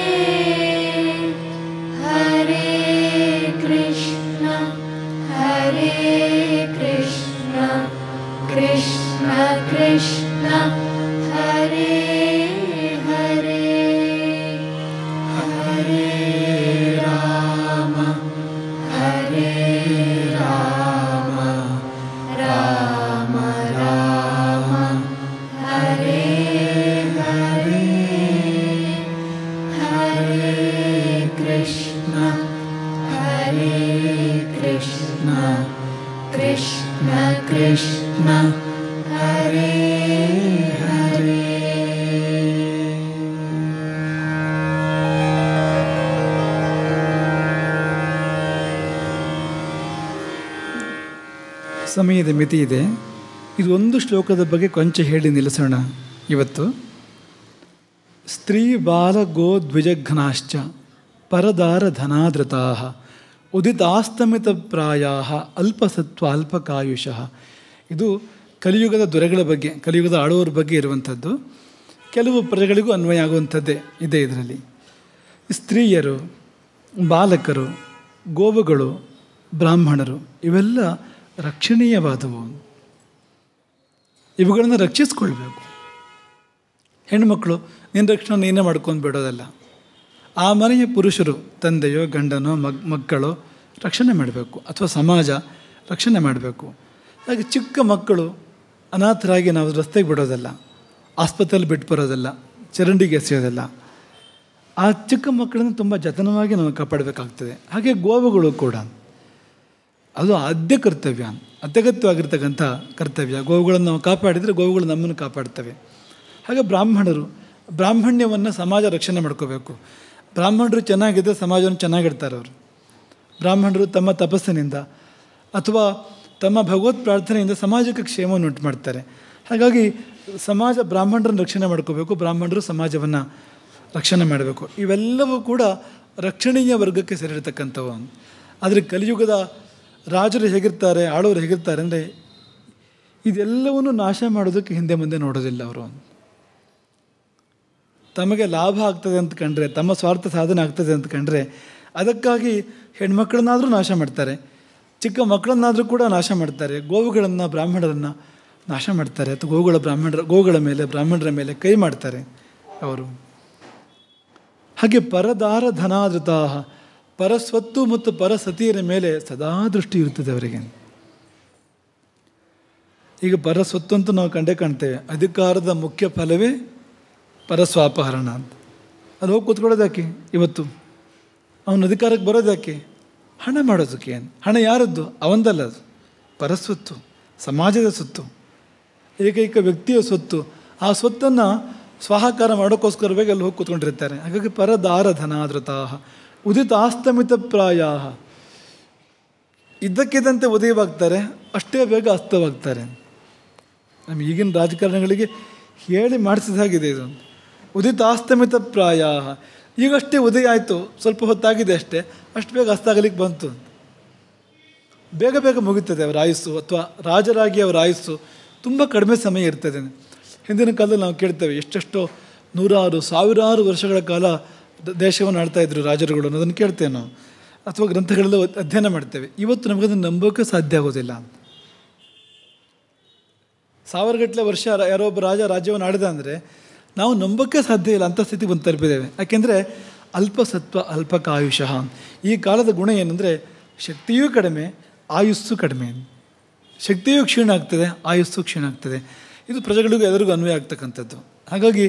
ಹರೇ ಕೃಷ್ಣ ಹರೇ ಕೃಷ್ಣ ಕೃಷ್ಣ ಕೃಷ್ಣ ಹರೇ ಹರೇ ಸಮಯದ ಮಿತಿ ಇದೆ ಇದು ಒಂದು ಶ್ಲೋಕದ ಬಗ್ಗೆ ಕೊಂಚ ಹೇಳಿ ನಿಲ್ಲಿಸೋಣ ಇವತ್ತು ಸ್ತ್ರೀ ಬಾಲ ಗೋ ದ್ವಿಜಘ್ನಾಶ್ಚ ಪರದಾರ ಧನಾದೃತಾ ಉದಿತಾಸ್ತಮಿತ ಪ್ರಾಯ ಅಲ್ಪಸತ್ವ ಅಲ್ಪಕಾಯುಷಃ ಇದು ಕಲಿಯುಗದ ದೊರೆಗಳ ಬಗ್ಗೆ ಕಲಿಯುಗದ ಆಳುವರ ಬಗ್ಗೆ ಇರುವಂಥದ್ದು ಕೆಲವು ಪ್ರಜೆಗಳಿಗೂ ಅನ್ವಯ ಆಗುವಂಥದ್ದೇ ಇದೆ ಇದರಲ್ಲಿ ಸ್ತ್ರೀಯರು ಬಾಲಕರು ಗೋವುಗಳು ಬ್ರಾಹ್ಮಣರು ಇವೆಲ್ಲ ರಕ್ಷಣೀಯವಾದವು ಇವುಗಳನ್ನು ರಕ್ಷಿಸ್ಕೊಳ್ಬೇಕು ಹೆಣ್ಣುಮಕ್ಕಳು ನಿನ್ನ ರಕ್ಷಣೆ ನೀನೇ ಮಾಡ್ಕೊಂಡು ಬಿಡೋದಲ್ಲ ಆ ಮನೆಯ ಪುರುಷರು ತಂದೆಯೋ ಗಂಡನೋ ಮಗ್ ಮಕ್ಕಳು ರಕ್ಷಣೆ ಮಾಡಬೇಕು ಅಥವಾ ಸಮಾಜ ರಕ್ಷಣೆ ಮಾಡಬೇಕು ಹಾಗೆ ಚಿಕ್ಕ ಮಕ್ಕಳು ಅನಾಥರಾಗಿ ನಾವು ರಸ್ತೆಗೆ ಬಿಡೋದಲ್ಲ ಆಸ್ಪತ್ರೆಯಲ್ಲಿ ಬಿಟ್ಟು ಬರೋದಲ್ಲ ಚರಂಡಿಗೆ ಎಸೆಯೋದಲ್ಲ ಆ ಚಿಕ್ಕ ಮಕ್ಕಳನ್ನು ತುಂಬ ಜತನವಾಗಿ ನಾವು ಕಾಪಾಡಬೇಕಾಗ್ತದೆ ಹಾಗೆ ಗೋವುಗಳು ಕೂಡ ಅದು ಆದ್ಯ ಕರ್ತವ್ಯ ಅತ್ಯಗತ್ಯವಾಗಿರ್ತಕ್ಕಂಥ ಕರ್ತವ್ಯ ಗೋವುಗಳನ್ನು ನಾವು ಕಾಪಾಡಿದರೆ ಗೋವುಗಳು ನಮ್ಮನ್ನು ಕಾಪಾಡ್ತವೆ ಹಾಗೆ ಬ್ರಾಹ್ಮಣರು ಬ್ರಾಹ್ಮಣ್ಯವನ್ನು ಸಮಾಜ ರಕ್ಷಣೆ ಮಾಡ್ಕೋಬೇಕು ಬ್ರಾಹ್ಮಣರು ಚೆನ್ನಾಗಿದ್ದರೆ ಸಮಾಜವನ್ನು ಚೆನ್ನಾಗಿಡ್ತಾರೆ ಅವರು ಬ್ರಾಹ್ಮಣರು ತಮ್ಮ ತಪಸ್ಸಿನಿಂದ ಅಥವಾ ತಮ್ಮ ಭಗವತ್ ಪ್ರಾರ್ಥನೆಯಿಂದ ಸಮಾಜಕ್ಕೆ ಕ್ಷೇಮವನ್ನು ಉಂಟು ಮಾಡ್ತಾರೆ ಹಾಗಾಗಿ ಸಮಾಜ ಬ್ರಾಹ್ಮಣರನ್ನು ರಕ್ಷಣೆ ಮಾಡ್ಕೋಬೇಕು ಬ್ರಾಹ್ಮಣರು ಸಮಾಜವನ್ನು ರಕ್ಷಣೆ ಮಾಡಬೇಕು ಇವೆಲ್ಲವೂ ಕೂಡ ರಕ್ಷಣೀಯ ವರ್ಗಕ್ಕೆ ಸೇರಿರ್ತಕ್ಕಂಥವು ಆದರೆ ಕಲಿಯುಗದ ರಾಜರು ಹೇಗಿರ್ತಾರೆ ಆಳೋರು ಹೇಗಿರ್ತಾರೆ ಅಂದರೆ ಇದೆಲ್ಲವನ್ನು ನಾಶ ಮಾಡೋದಕ್ಕೆ ಹಿಂದೆ ಮುಂದೆ ನೋಡೋದಿಲ್ಲ ಅವರು ತಮಗೆ ಲಾಭ ಆಗ್ತದೆ ಅಂತ ಕಂಡ್ರೆ ತಮ್ಮ ಸ್ವಾರ್ಥ ಸಾಧನೆ ಆಗ್ತದೆ ಅಂತ ಕಂಡ್ರೆ ಅದಕ್ಕಾಗಿ ಹೆಣ್ಮಕ್ಳನ್ನಾದರೂ ನಾಶ ಮಾಡ್ತಾರೆ ಚಿಕ್ಕ ಮಕ್ಕಳನ್ನಾದರೂ ಕೂಡ ನಾಶ ಮಾಡ್ತಾರೆ ಗೋವುಗಳನ್ನು ಬ್ರಾಹ್ಮಣರನ್ನು ನಾಶ ಮಾಡ್ತಾರೆ ಅಥವಾ ಗೋವುಗಳ ಬ್ರಾಹ್ಮಣರ ಗೋವುಗಳ ಮೇಲೆ ಬ್ರಾಹ್ಮಣರ ಮೇಲೆ ಕೈ ಮಾಡ್ತಾರೆ ಅವರು ಹಾಗೆ ಪರದಾರ ಧನಾದೃತ ಪರಸ್ವತ್ತು ಮತ್ತು ಪರಸತಿಯರ ಮೇಲೆ ಸದಾ ದೃಷ್ಟಿ ಇರುತ್ತದೆ ಅವರಿಗೆ ಈಗ ಪರಸ್ವತ್ತು ಅಂತ ನಾವು ಕಂಡೇ ಕಾಣ್ತೇವೆ ಅಧಿಕಾರದ ಮುಖ್ಯ ಫಲವೇ ಪರಸ್ವಾಪಹರಣ ಅಂತ ಅಲ್ಲಿ ಹೋಗಿ ಕೂತ್ಕೊಳ್ಳೋದಾಕೆ ಇವತ್ತು ಅವನ ಅಧಿಕಾರಕ್ಕೆ ಬರೋದಾಕೆ ಹಣ ಮಾಡೋದಕ್ಕೆ ಹಣ ಯಾರದ್ದು ಅವಂದಲ್ಲ ಅದು ಪರಸ್ವತ್ತು ಸಮಾಜದ ಸ್ವತ್ತು ಏಕೈಕ ವ್ಯಕ್ತಿಯ ಸ್ವತ್ತು ಆ ಸ್ವತ್ತನ್ನು ಸ್ವಾಹಾಕಾರ ಮಾಡೋಕ್ಕೋಸ್ಕರವಾಗಿ ಅಲ್ಲಿ ಹೋಗಿ ಕೂತ್ಕೊಂಡಿರ್ತಾರೆ ಹಾಗಾಗಿ ಪರದಾರ ಧನಾದೃತಾ ಉದಿತಾಸ್ತಮಿತ ಪ್ರಾಯ ಇದ್ದಕ್ಕಿದ್ದಂತೆ ಉದಯವಾಗ್ತಾರೆ ಅಷ್ಟೇ ಬೇಗ ಅಸ್ತವಾಗ್ತಾರೆ ನಮ್ಮ ಈಗಿನ ರಾಜಕಾರಣಿಗಳಿಗೆ ಹೇಳಿ ಮಾಡಿಸಿದ ಹಾಗಿದೆ ಇದು ಉದಿತಾಸ್ತಮಿತ ಪ್ರಾಯ ಈಗಷ್ಟೇ ಉದಯ ಆಯಿತು ಸ್ವಲ್ಪ ಹೊತ್ತಾಗಿದೆ ಅಷ್ಟೇ ಅಷ್ಟು ಬೇಗ ಅಸ್ತಾಗಲಿಕ್ಕೆ ಬಂತು ಬೇಗ ಬೇಗ ಮುಗಿತದೆ ಅವರ ಆಯುಸ್ಸು ಅಥವಾ ರಾಜರಾಗಿ ಅವರ ಆಯುಸ್ಸು ತುಂಬ ಕಡಿಮೆ ಸಮಯ ಇರ್ತದೆ ಹಿಂದಿನ ಕಾಲದಲ್ಲಿ ನಾವು ಕೇಳ್ತೇವೆ ಎಷ್ಟೆಷ್ಟೋ ನೂರಾರು ಸಾವಿರಾರು ವರ್ಷಗಳ ಕಾಲ ದೇಶವನ್ನು ಆಳ್ತಾ ಇದ್ರು ರಾಜರುಗಳು ಅನ್ನೋದನ್ನು ಕೇಳ್ತೇವೆ ನಾವು ಅಥವಾ ಗ್ರಂಥಗಳೆಲ್ಲ ಅಧ್ಯಯನ ಮಾಡ್ತೇವೆ ಇವತ್ತು ನಮಗದನ್ನು ನಂಬೋಕೆ ಸಾಧ್ಯ ಆಗೋದಿಲ್ಲ ಸಾವಿರಗಟ್ಟಲೆ ವರ್ಷ ಯಾರೋ ಒಬ್ಬ ರಾಜ ರಾಜ್ಯವನ್ನು ಆಡಿದ ಅಂದರೆ ನಾವು ನಂಬೋಕ್ಕೆ ಸಾಧ್ಯ ಇಲ್ಲ ಅಂಥ ಸ್ಥಿತಿ ಬಂದು ತಲುಪಿದ್ದೇವೆ ಯಾಕೆಂದರೆ ಅಲ್ಪಸತ್ವ ಅಲ್ಪಕಾಯುಷಃ ಈ ಕಾಲದ ಗುಣ ಏನಂದರೆ ಶಕ್ತಿಯೂ ಕಡಿಮೆ ಆಯುಸ್ಸು ಕಡಿಮೆ ಶಕ್ತಿಯೂ ಕ್ಷೀಣ ಆಗ್ತದೆ ಆಯುಸ್ಸು ಕ್ಷೀಣ ಆಗ್ತದೆ ಇದು ಪ್ರಜೆಗಳಿಗೂ ಎಲ್ಲರಿಗೂ ಅನ್ವಯ ಆಗ್ತಕ್ಕಂಥದ್ದು ಹಾಗಾಗಿ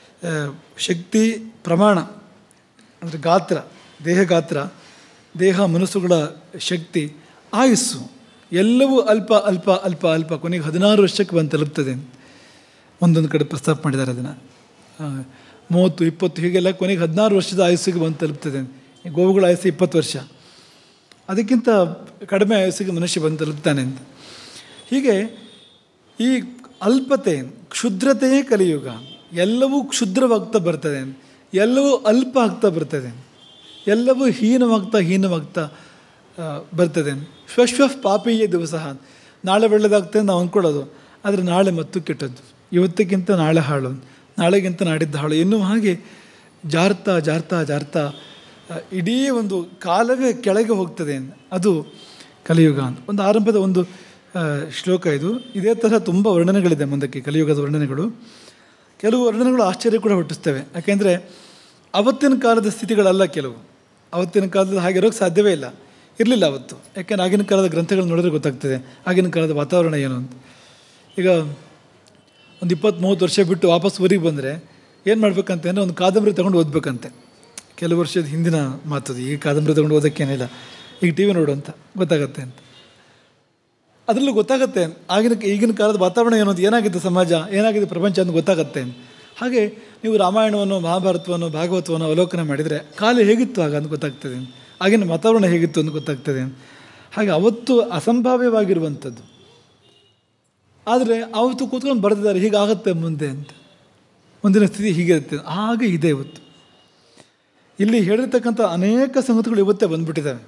ಶಕ್ತಿ ಪ್ರಮಾಣ ಅಂದರೆ ಗಾತ್ರ ದೇಹ ಗಾತ್ರ ದೇಹ ಮನಸ್ಸುಗಳ ಶಕ್ತಿ ಆಯುಸ್ಸು ಎಲ್ಲವೂ ಅಲ್ಪ ಅಲ್ಪ ಅಲ್ಪ ಅಲ್ಪ ಕೊನೆಗೆ ಹದಿನಾರು ವರ್ಷಕ್ಕೆ ಬಂದು ತಲುಪ್ತದೆ ಒಂದೊಂದು ಕಡೆ ಪ್ರಸ್ತಾಪ ಮಾಡಿದ್ದಾರೆ ಅದನ್ನು ಮೂವತ್ತು ಇಪ್ಪತ್ತು ಹೀಗೆಲ್ಲ ಕೊನೆಗೆ ಹದಿನಾರು ವರ್ಷದ ಆಯುಸ್ಸಿಗೆ ಬಂದು ತಲುಪ್ತದೆ ಗೋವುಗಳ ಆಯುಸ್ಸು ಇಪ್ಪತ್ತು ವರ್ಷ ಅದಕ್ಕಿಂತ ಕಡಿಮೆ ಆಯುಸ್ಸಿಗೆ ಮನುಷ್ಯ ಬಂದು ತಲುಪ್ತಾನೆ ಅಂತ ಹೀಗೆ ಈ ಅಲ್ಪತೆ ಕ್ಷುದ್ರತೆಯೇ ಕಲಿಯುಗ ಎಲ್ಲವೂ ಕ್ಷುದ್ರವಾಗ್ತಾ ಬರ್ತದೆ ಎಲ್ಲವೂ ಅಲ್ಪ ಆಗ್ತಾ ಬರ್ತದೆ ಎಲ್ಲವೂ ಹೀನವಾಗ್ತಾ ಹೀನವಾಗ್ತಾ ಬರ್ತದೆ ಶ್ವಶ್ವ ಪಾಪೀಯ ದಿವಸ ನಾಳೆ ಒಳ್ಳೆದಾಗ್ತದೆ ನಾವು ಅಂದ್ಕೊಳ್ಳೋದು ಆದರೆ ನಾಳೆ ಮತ್ತು ಕೆಟ್ಟದ್ದು ಇವತ್ತಿಗಿಂತ ನಾಳೆ ಹಾಳು ನಾಳೆಗಿಂತ ನಾಡಿದ್ದ ಹಾಳು ಎನ್ನುವ ಹಾಗೆ ಜಾರ್ತಾ ಜಾರ್ತಾ ಜಾರ್ತಾ ಇಡೀ ಒಂದು ಕಾಲವೇ ಕೆಳಗೆ ಹೋಗ್ತದೆ ಅದು ಕಲಿಯುಗ ಅಂತ ಒಂದು ಆರಂಭದ ಒಂದು ಶ್ಲೋಕ ಇದು ಇದೇ ಥರ ತುಂಬ ವರ್ಣನೆಗಳಿದೆ ಮುಂದಕ್ಕೆ ಕಲಿಯುಗದ ವರ್ಣನೆಗಳು ಕೆಲವು ವರ್ಣನೆಗಳು ಆಶ್ಚರ್ಯ ಕೂಡ ಹುಟ್ಟಿಸ್ತವೆ ಯಾಕೆಂದರೆ ಅವತ್ತಿನ ಕಾಲದ ಸ್ಥಿತಿಗಳಲ್ಲ ಕೆಲವು ಅವತ್ತಿನ ಕಾಲದಲ್ಲಿ ಹಾಗಿರೋಕ್ಕೆ ಸಾಧ್ಯವೇ ಇಲ್ಲ ಇರಲಿಲ್ಲ ಅವತ್ತು ಯಾಕೆಂದ್ರೆ ಆಗಿನ ಕಾಲದ ಗ್ರಂಥಗಳು ನೋಡಿದ್ರೆ ಗೊತ್ತಾಗ್ತದೆ ಆಗಿನ ಕಾಲದ ವಾತಾವರಣ ಏನು ಅಂತ ಈಗ ಒಂದು ಇಪ್ಪತ್ತು ಮೂವತ್ತು ವರ್ಷ ಬಿಟ್ಟು ವಾಪಸ್ ಊರಿಗೆ ಬಂದರೆ ಏನು ಮಾಡ್ಬೇಕಂತ ಅಂದರೆ ಒಂದು ಕಾದಂಬರಿ ತೊಗೊಂಡು ಓದಬೇಕಂತೆ ಕೆಲವು ವರ್ಷದ ಹಿಂದಿನ ಮಾತದು ಈ ಕಾದಂಬರಿ ತೊಗೊಂಡು ಓದೋಕ್ಕೇನಿಲ್ಲ ಈಗ ಟಿ ವಿ ನೋಡು ಅಂತ ಗೊತ್ತಾಗತ್ತೆ ಅಂತ ಅದರಲ್ಲೂ ಗೊತ್ತಾಗತ್ತೆ ಆಗಿನ ಈಗಿನ ಕಾಲದ ವಾತಾವರಣ ಏನು ಅಂತ ಏನಾಗಿದೆ ಸಮಾಜ ಏನಾಗಿದೆ ಪ್ರಪಂಚ ಅಂತ ಗೊತ್ತಾಗತ್ತೆ ಹಾಗೆ ನೀವು ರಾಮಾಯಣವನ್ನು ಮಹಾಭಾರತವನ್ನು ಭಾಗವತವನ್ನು ಅವಲೋಕನ ಮಾಡಿದರೆ ಕಾಲ ಹೇಗಿತ್ತು ಆಗ ಅಂತ ಗೊತ್ತಾಗ್ತದೆ ಆಗಿನ ವಾತಾವರಣ ಹೇಗಿತ್ತು ಅಂತ ಗೊತ್ತಾಗ್ತದೆ ಹಾಗೆ ಅವತ್ತು ಅಸಂಭಾವ್ಯವಾಗಿರುವಂಥದ್ದು ಆದರೆ ಅವತ್ತು ಕೂತ್ಕೊಂಡು ಬರೆದಿದ್ದಾರೆ ಹೀಗಾಗುತ್ತೆ ಮುಂದೆ ಅಂತ ಮುಂದಿನ ಸ್ಥಿತಿ ಹೀಗಿರುತ್ತೆ ಹಾಗೆ ಇದೆ ಇವತ್ತು ಇಲ್ಲಿ ಹೇಳಿರ್ತಕ್ಕಂಥ ಅನೇಕ ಸಂಗತಿಗಳು ಇವತ್ತೇ ಬಂದ್ಬಿಟ್ಟಿದ್ದಾವೆ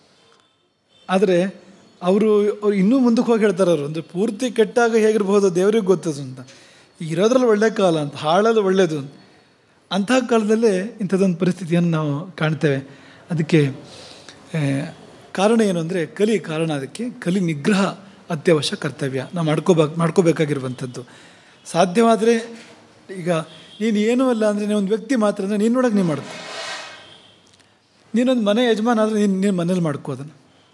ಆದರೆ ಅವರು ಅವ್ರು ಇನ್ನೂ ಮುಂದಕ್ಕೆ ಹೋಗಿ ಹೇಳ್ತಾರೆ ಅವರು ಅಂದರೆ ಪೂರ್ತಿ ಕೆಟ್ಟಾಗ ಹೇಗಿರ್ಬೋದು ದೇವರಿಗೆ ಗೊತ್ತದು ಅಂತ ಈಗ ಇರೋದ್ರಲ್ಲಿ ಒಳ್ಳೆ ಕಾಲ ಅಂತ ಹಾಳಲ್ಲಿ ಒಳ್ಳೆಯದು ಅಂತ ಅಂಥ ಕಾಲದಲ್ಲೇ ಇಂಥದ್ದೊಂದು ಪರಿಸ್ಥಿತಿಯನ್ನು ನಾವು ಕಾಣ್ತೇವೆ ಅದಕ್ಕೆ ಆ, ಕಾರಣ ಏನು ಅಂದರೆ ಕಲಿ ಕಾರಣ ಅದಕ್ಕೆ ಕಲಿ ನಿಗ್ರಹ ಅತ್ಯವಶ್ಯ ಕರ್ತವ್ಯ ನಾವು ಮಾಡ್ಕೋಬೇಕು ಮಾಡ್ಕೋಬೇಕಾಗಿರುವಂಥದ್ದು ಸಾಧ್ಯವಾದರೆ ಈಗ ನೀನು ಏನೂ ಅಲ್ಲ ಅಂದರೆ ನೀನು ಒಂದು ವ್ಯಕ್ತಿ ಮಾತ್ರ ಅಂದರೆ ನೀನು ನೋಡೋಕೆ ನೀನು ಮಾಡ್ಕೊ ನೀನೊಂದು ಮನೆ ಯಜಮಾನ ಆದರೆ ನೀನು ನೀನು ಮನೇಲಿ ಮಾಡ್ಕೋ ಅದನ್ನು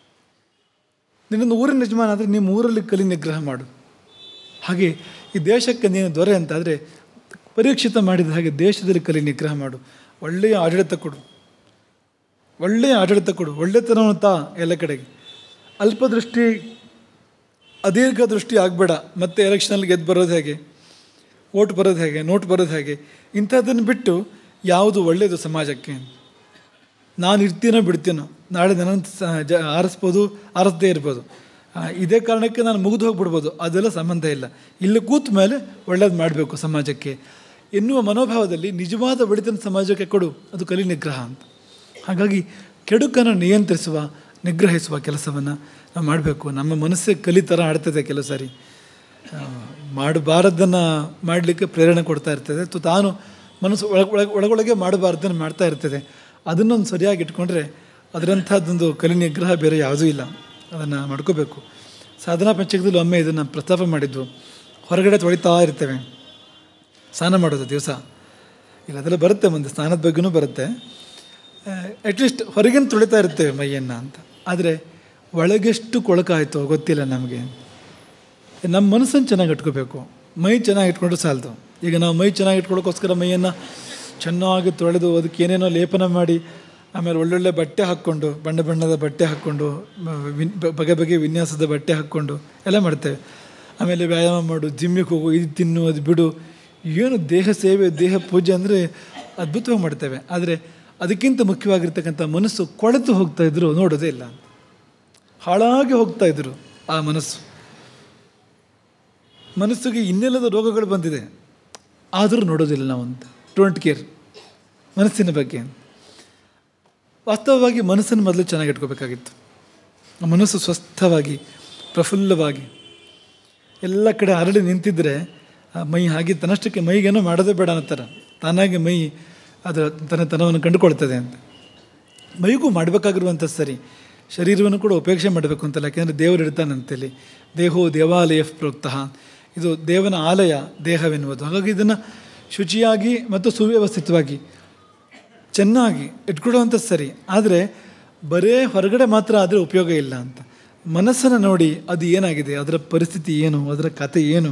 ನೀನೊಂದು ಊರಿನ ಯಜಮಾನ ಆದರೆ ನಿಮ್ಮ ಊರಲ್ಲಿ ಕಲಿ ನಿಗ್ರಹ ಮಾಡು ಹಾಗೆ ಈ ದೇಶಕ್ಕೆ ನೀನು ದೊರೆ ಅಂತಾದರೆ ಪರೀಕ್ಷಿತ ಮಾಡಿದ ಹಾಗೆ ದೇಶದಲ್ಲಿ ಕಲಿ ನಿಗ್ರಹ ಮಾಡು ಒಳ್ಳೆಯ ಆಡಳಿತ ಕೊಡು ಒಳ್ಳೆಯ ಆಡಳಿತ ಕೊಡು ಒಳ್ಳೆತನವನ್ನು ತಾ ಎಲ್ಲ ಕಡೆಗೆ ಅಲ್ಪದೃಷ್ಟಿ ಅದೀರ್ಘ ದೃಷ್ಟಿ ಆಗಬೇಡ ಮತ್ತೆ ಎಲೆಕ್ಷನಲ್ಲಿ ಗೆದ್ದು ಬರೋದು ಹೇಗೆ ಓಟ್ ಬರೋದು ಹೇಗೆ ನೋಟ್ ಬರೋದು ಹೇಗೆ ಇಂಥದ್ದನ್ನು ಬಿಟ್ಟು ಯಾವುದು ಒಳ್ಳೆಯದು ಸಮಾಜಕ್ಕೆ ನಾನು ಇರ್ತೀನೋ ಬಿಡ್ತೀನೋ ನಾಳೆ ನನ್ನನ್ನು ಸ- ಜ ಆರಿಸ್ಬೋದು ಆರಿಸದೇ ಇರ್ಬೋದು ಆ, ಇದೇ ಕಾರಣಕ್ಕೆ ನಾನು ಮುಗಿದು ಹೋಗ್ಬಿಡ್ಬೋದು ಅದೆಲ್ಲ ಸಂಬಂಧ ಇಲ್ಲ ಇಲ್ಲಿ ಕೂತ ಮೇಲೆ ಒಳ್ಳೇದು ಮಾಡಬೇಕು ಸಮಾಜಕ್ಕೆ ಎನ್ನುವ ಮನೋಭಾವದಲ್ಲಿ ನಿಜವಾದ ಒಳಿತನ ಸಮಾಜಕ್ಕೆ ಕೊಡು ಅದು ಕಲಿ ನಿಗ್ರಹ ಅಂತ ಹಾಗಾಗಿ ಕೆಡುಕನ್ನು ನಿಯಂತ್ರಿಸುವ ನಿಗ್ರಹಿಸುವ ಕೆಲಸವನ್ನು ನಾವು ಮಾಡಬೇಕು ನಮ್ಮ ಮನಸ್ಸೇ ಕಲಿ ಥರ ಆಡ್ತದೆ ಕೆಲವು ಸಾರಿ ಆ, ಮಾಡಬಾರದನ್ನು ಮಾಡಲಿಕ್ಕೆ ಪ್ರೇರಣೆ ಕೊಡ್ತಾ ಇರ್ತದೆ ತು ತಾನು ಮನಸ್ಸು ಒಳಗೆ ಒಳಗೆ ಒಳಗೊಳಗೆ ಮಾಡಬಾರ್ದನ್ನು ಮಾಡ್ತಾ ಇರ್ತದೆ ಅದನ್ನೊಂದು ಸರಿಯಾಗಿ ಇಟ್ಕೊಂಡ್ರೆ ಅದರಂಥದ್ದೊಂದು ಕಲಿ ನಿಗ್ರಹ ಬೇರೆ ಯಾವುದೂ ಇಲ್ಲ ಅದನ್ನು ಮಾಡ್ಕೋಬೇಕು ಸಾಧನಾ ಪಂಚಕದಲ್ಲಿ ಒಮ್ಮೆ ಇದನ್ನು ಪ್ರಸ್ತಾಪ ಮಾಡಿದ್ವು ಹೊರಗಡೆ ತೊಳಿತಾ ಇರ್ತೇವೆ ಸ್ನಾನ ಮಾಡೋದು ದಿವಸ ಇಲ್ಲ ಅದೆಲ್ಲ ಬರುತ್ತೆ ಮುಂದೆ ಸ್ನಾನದ ಬಗ್ಗೆನೂ ಬರುತ್ತೆ ಅಟ್ಲೀಸ್ಟ್ ಹೊರಗಿನ ತೊಳಿತಾ ಇರ್ತೇವೆ ಮೈಯನ್ನು ಅಂತ ಆದರೆ ಒಳಗೆಷ್ಟು ಕೊಳಕಾಯಿತೋ ಗೊತ್ತಿಲ್ಲ ನಮಗೆ ನಮ್ಮ ಮನಸ್ಸನ್ನು ಚೆನ್ನಾಗಿ ಇಟ್ಕೋಬೇಕು ಮೈ ಚೆನ್ನಾಗಿ ಇಟ್ಕೊಂಡ್ರೆ ಸಾಲದು ಈಗ ನಾವು ಮೈ ಚೆನ್ನಾಗಿ ಇಟ್ಕೊಳ್ಳೋಕ್ಕೋಸ್ಕರ ಮೈಯನ್ನು ಚೆನ್ನಾಗಿ ತೊಳೆದು ಅದಕ್ಕೆ ಏನೇನೋ ಲೇಪನ ಮಾಡಿ ಆಮೇಲೆ ಒಳ್ಳೊಳ್ಳೆ ಬಟ್ಟೆ ಹಾಕ್ಕೊಂಡು ಬಣ್ಣ ಬಣ್ಣದ ಬಟ್ಟೆ ಹಾಕ್ಕೊಂಡು ಮ- ವಿನ್ ಬ- ಬಗೆ ಬಗೆ ವಿನ್ಯಾಸದ ಬಟ್ಟೆ ಹಾಕ್ಕೊಂಡು ಎಲ್ಲ ಮಾಡ್ತೇವೆ ಆಮೇಲೆ ವ್ಯಾಯಾಮ ಮಾಡು ಜಿಮ್ಮಿಗೆ ಹೋಗು ಇದು ತಿನ್ನು ಅದು ಬಿಡು ಏನು ದೇಹ ಸೇವೆ ದೇಹ ಪೂಜೆ ಅಂದರೆ ಅದ್ಭುತವಾಗಿ ಮಾಡ್ತೇವೆ ಆದರೆ ಅದಕ್ಕಿಂತ ಮುಖ್ಯವಾಗಿರ್ತಕ್ಕಂಥ ಮನಸ್ಸು ಕೊಳೆತು ಹೋಗ್ತಾ ಇದ್ರು ನೋಡೋದೇ ಇಲ್ಲ ಹಾಳಾಗಿ ಹೋಗ್ತಾ ಇದ್ರು ಆ ಮನಸ್ಸು ಮನಸ್ಸಿಗೆ ಇನ್ನೆಲ್ಲದ ರೋಗಗಳು ಬಂದಿದೆ ಆದರೂ ನೋಡೋದಿಲ್ಲ ನಾವಂತ ಡೋಂಟ್ ಕೇರ್ ಮನಸ್ಸಿನ ಬಗ್ಗೆ ವಾಸ್ತವವಾಗಿ ಮನಸ್ಸನ್ನು ಮೊದಲು ಚೆನ್ನಾಗಿ ಇಟ್ಕೋಬೇಕಾಗಿತ್ತು ಆ ಮನಸ್ಸು ಸ್ವಸ್ಥವಾಗಿ ಪ್ರಫುಲ್ಲವಾಗಿ ಎಲ್ಲ ಕಡೆ ಹರಳಿ ನಿಂತಿದ್ದರೆ ಆ ಮೈ ಹಾಗೆ ತನ್ನಷ್ಟಕ್ಕೆ ಮೈಗೇನೋ ಮಾಡೋದೇ ಬೇಡ ಅನ್ನತ್ತರ ತಾನಾಗಿ ಮೈ ಅದರ ತನ್ನ ತನವನ್ನು ಕಂಡುಕೊಳ್ತದೆ ಅಂತ ಮೈಗೂ ಮಾಡಬೇಕಾಗಿರುವಂಥ ಸರಿ ಶರೀರವನ್ನು ಕೂಡ ಉಪೇಕ್ಷೆ ಮಾಡಬೇಕು ಅಂತಲ್ಲ ಯಾಕೆಂದರೆ ದೇವರು ಇಡ್ತಾನಂತೇಳಿ ದೇಹೋ ದೇವಾಲಯ ಪ್ರೋಕ್ತಃ ಇದು ದೇವನ ಆಲಯ ದೇಹವೆನ್ನುವುದು ಹಾಗಾಗಿ ಇದನ್ನು ಶುಚಿಯಾಗಿ ಮತ್ತು ಸುವ್ಯವಸ್ಥಿತವಾಗಿ ಚೆನ್ನಾಗಿ ಇಟ್ಕೊಳ್ಳುವಂಥ ಸರಿ ಆದರೆ ಬರೇ ಹೊರಗಡೆ ಮಾತ್ರ ಆದರೆ ಉಪಯೋಗ ಇಲ್ಲ ಅಂತ ಮನಸ್ಸನ್ನು ನೋಡಿ ಅದು ಏನಾಗಿದೆ ಅದರ ಪರಿಸ್ಥಿತಿ ಏನು ಅದರ ಕತೆ ಏನು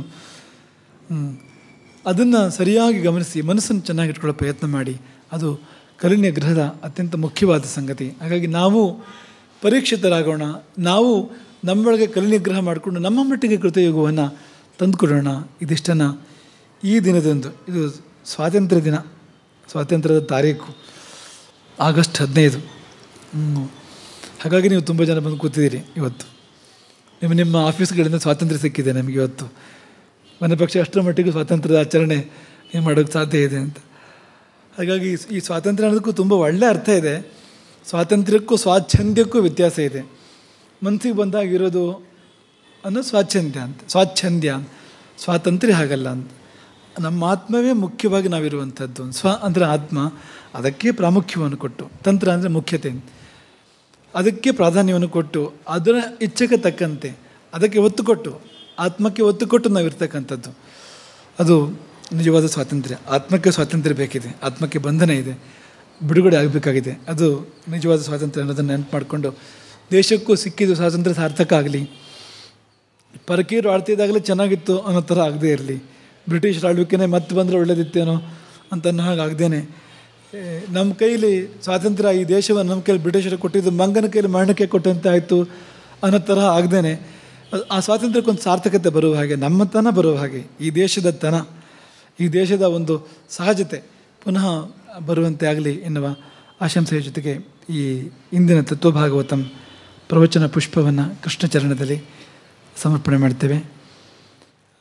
ಅದನ್ನು ಸರಿಯಾಗಿ ಗಮನಿಸಿ ಮನಸ್ಸನ್ನು ಚೆನ್ನಾಗಿ ಇಟ್ಕೊಳ್ಳೋ ಪ್ರಯತ್ನ ಮಾಡಿ ಅದು ಕಲಿನ್ಯ ಗ್ರಹದ ಅತ್ಯಂತ ಮುಖ್ಯವಾದ ಸಂಗತಿ ಹಾಗಾಗಿ ನಾವು ಪರೀಕ್ಷಿತರಾಗೋಣ ನಾವು ನಮ್ಮೊಳಗೆ ಕಲಿನಿಗ್ರಹ ಮಾಡಿಕೊಂಡು ನಮ್ಮ ಮಟ್ಟಿಗೆ ಕೃತಯುಗವನ್ನು ತಂದುಕೊಡೋಣ ಇದಿಷ್ಟನ್ನು ಈ ದಿನದಂದು ಇದು ಸ್ವಾತಂತ್ರ್ಯ ದಿನ ಸ್ವಾತಂತ್ರ್ಯದ ತಾರೀಕು ಆಗಸ್ಟ್ ಹದಿನೈದು ಹ್ಮ್. ಹಾಗಾಗಿ ನೀವು ತುಂಬ ಜನ ಬಂದು ಕೂತಿದ್ದೀರಿ ಇವತ್ತು ನಿಮ್ಮ ನಿಮ್ಮ ಆಫೀಸ್ಗಳಿಂದ ಸ್ವಾತಂತ್ರ್ಯ ಸಿಕ್ಕಿದೆ ನಮಗೆ ಇವತ್ತು ಮನೆ ಪಕ್ಷ ಅಷ್ಟರ ಮಟ್ಟಿಗೆ ಸ್ವಾತಂತ್ರ್ಯದ ಆಚರಣೆ ಏನು ಮಾಡೋಕ್ಕೆ ಸಾಧ್ಯ ಇದೆ ಅಂತ ಹಾಗಾಗಿ ಈ- ಈ ಸ್ವಾತಂತ್ರ್ಯ ಅನ್ನೋದಕ್ಕೂ ತುಂಬ ಒಳ್ಳೆಯ ಅರ್ಥ ಇದೆ ಸ್ವಾತಂತ್ರ್ಯಕ್ಕೂ ಸ್ವಾಚ್ಛಂದ್ಯಕ್ಕೂ ವ್ಯತ್ಯಾಸ ಇದೆ ಮನಸ್ಸಿಗೆ ಬಂದಾಗ ಇರೋದು ಅನ್ನೋ ಸ್ವಾಚ್ಛಂದ್ಯ ಅಂತ ಸ್ವಾಚ್ಛಂದ್ಯ ಅಂತ ಸ್ವಾತಂತ್ರ್ಯ ಹಾಗಲ್ಲ ಅಂತ ನಮ್ಮ ಆತ್ಮವೇ ಮುಖ್ಯವಾಗಿ ನಾವಿರುವಂಥದ್ದು ಸ್ವ ಅಂದರೆ ಆತ್ಮ ಅದಕ್ಕೆ ಪ್ರಾಮುಖ್ಯವನ್ನು ಕೊಟ್ಟು ತಂತ್ರ ಅಂದರೆ ಮುಖ್ಯತೆ ಅದಕ್ಕೆ ಪ್ರಾಧಾನ್ಯವನ್ನು ಕೊಟ್ಟು ಅದರ ಇಚ್ಛೆಗೆ ತಕ್ಕಂತೆ ಅದಕ್ಕೆ ಒತ್ತು ಕೊಟ್ಟು ಆತ್ಮಕ್ಕೆ ಒತ್ತು ಕೊಟ್ಟು ನಾವಿರ್ತಕ್ಕಂಥದ್ದು ಅದು ನಿಜವಾದ ಸ್ವಾತಂತ್ರ್ಯ ಆತ್ಮಕ್ಕೆ ಸ್ವಾತಂತ್ರ್ಯ ಬೇಕಿದೆ ಆತ್ಮಕ್ಕೆ ಬಂಧನ ಇದೆ ಬಿಡುಗಡೆ ಆಗಬೇಕಾಗಿದೆ ಅದು ನಿಜವಾದ ಸ್ವಾತಂತ್ರ್ಯ ಅನ್ನೋದನ್ನು ನೆನಪು ಮಾಡಿಕೊಂಡು ದೇಶಕ್ಕೂ ಸಿಕ್ಕಿದ್ದು ಸ್ವಾತಂತ್ರ್ಯ ಸಾರ್ಥಕ ಆಗಲಿ ಪರಕೀಯರು ಆಳ್ತಿದ್ದಾಗಲೇ ಚೆನ್ನಾಗಿತ್ತು ಅನ್ನೋ ಥರ ಆಗದೇ ಇರಲಿ ಬ್ರಿಟಿಷರು ಆಳ್ವಿಕೆನೇ ಮತ್ತೆ ಬಂದರೆ ಒಳ್ಳೇದಿತ್ತೇನೋ ಅಂತ ಅನ್ನೋ ಹಾಗೆ ಆಗದೇನೆ ನಮ್ಮ ಕೈಲಿ ಸ್ವಾತಂತ್ರ್ಯ ಈ ದೇಶವನ್ನು ನಮ್ಮ ಕೈಲಿ ಬ್ರಿಟಿಷರು ಕೊಟ್ಟಿದ್ದು ಮಂಗನ ಕೈಲಿ ಮರಣಕ್ಕೆ ಕೊಟ್ಟಂತೆ ಆಯಿತು ಅನ್ನೋ ತರಹ ಆಗದೇನೆ ಆ ಸ್ವಾತಂತ್ರ್ಯಕ್ಕೊಂದು ಸಾರ್ಥಕತೆ ಬರುವ ಹಾಗೆ ನಮ್ಮ ತನ ಬರುವ ಹಾಗೆ ಈ ದೇಶದ ತನ ಈ ದೇಶದ ಒಂದು ಸಹಜತೆ ಪುನಃ ಬರುವಂತೆ ಆಗಲಿ ಎನ್ನುವ ಆಶಂಸೆಯ ಜೊತೆಗೆ ಈ ಇಂದಿನ ತತ್ವಭಾಗವತಂ ಪ್ರವಚನ ಪುಷ್ಪವನ್ನು ಕೃಷ್ಣ ಚರಣದಲ್ಲಿ ಸಮರ್ಪಣೆ ಮಾಡ್ತೇವೆ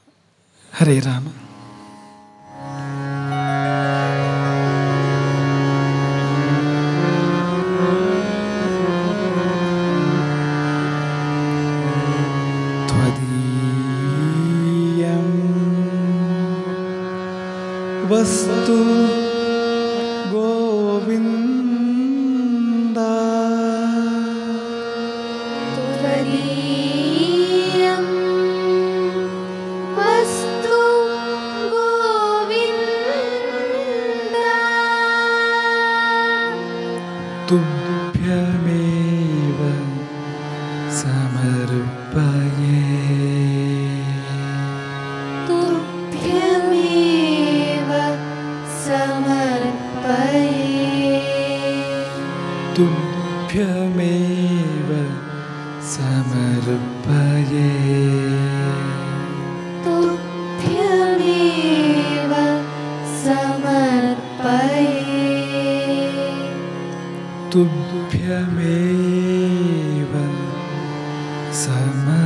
ಹರೇ ರಾಮ त्वदीयं वस्तु गोविन्द त्वदीयं वस्तु गोविन्द तुभ्यमेव समर्पये तुभ्यमेव समर्पये तुभ्यमेव समर्पये तुभ्यमेव समर्पये तुभ्यमेव समर्पये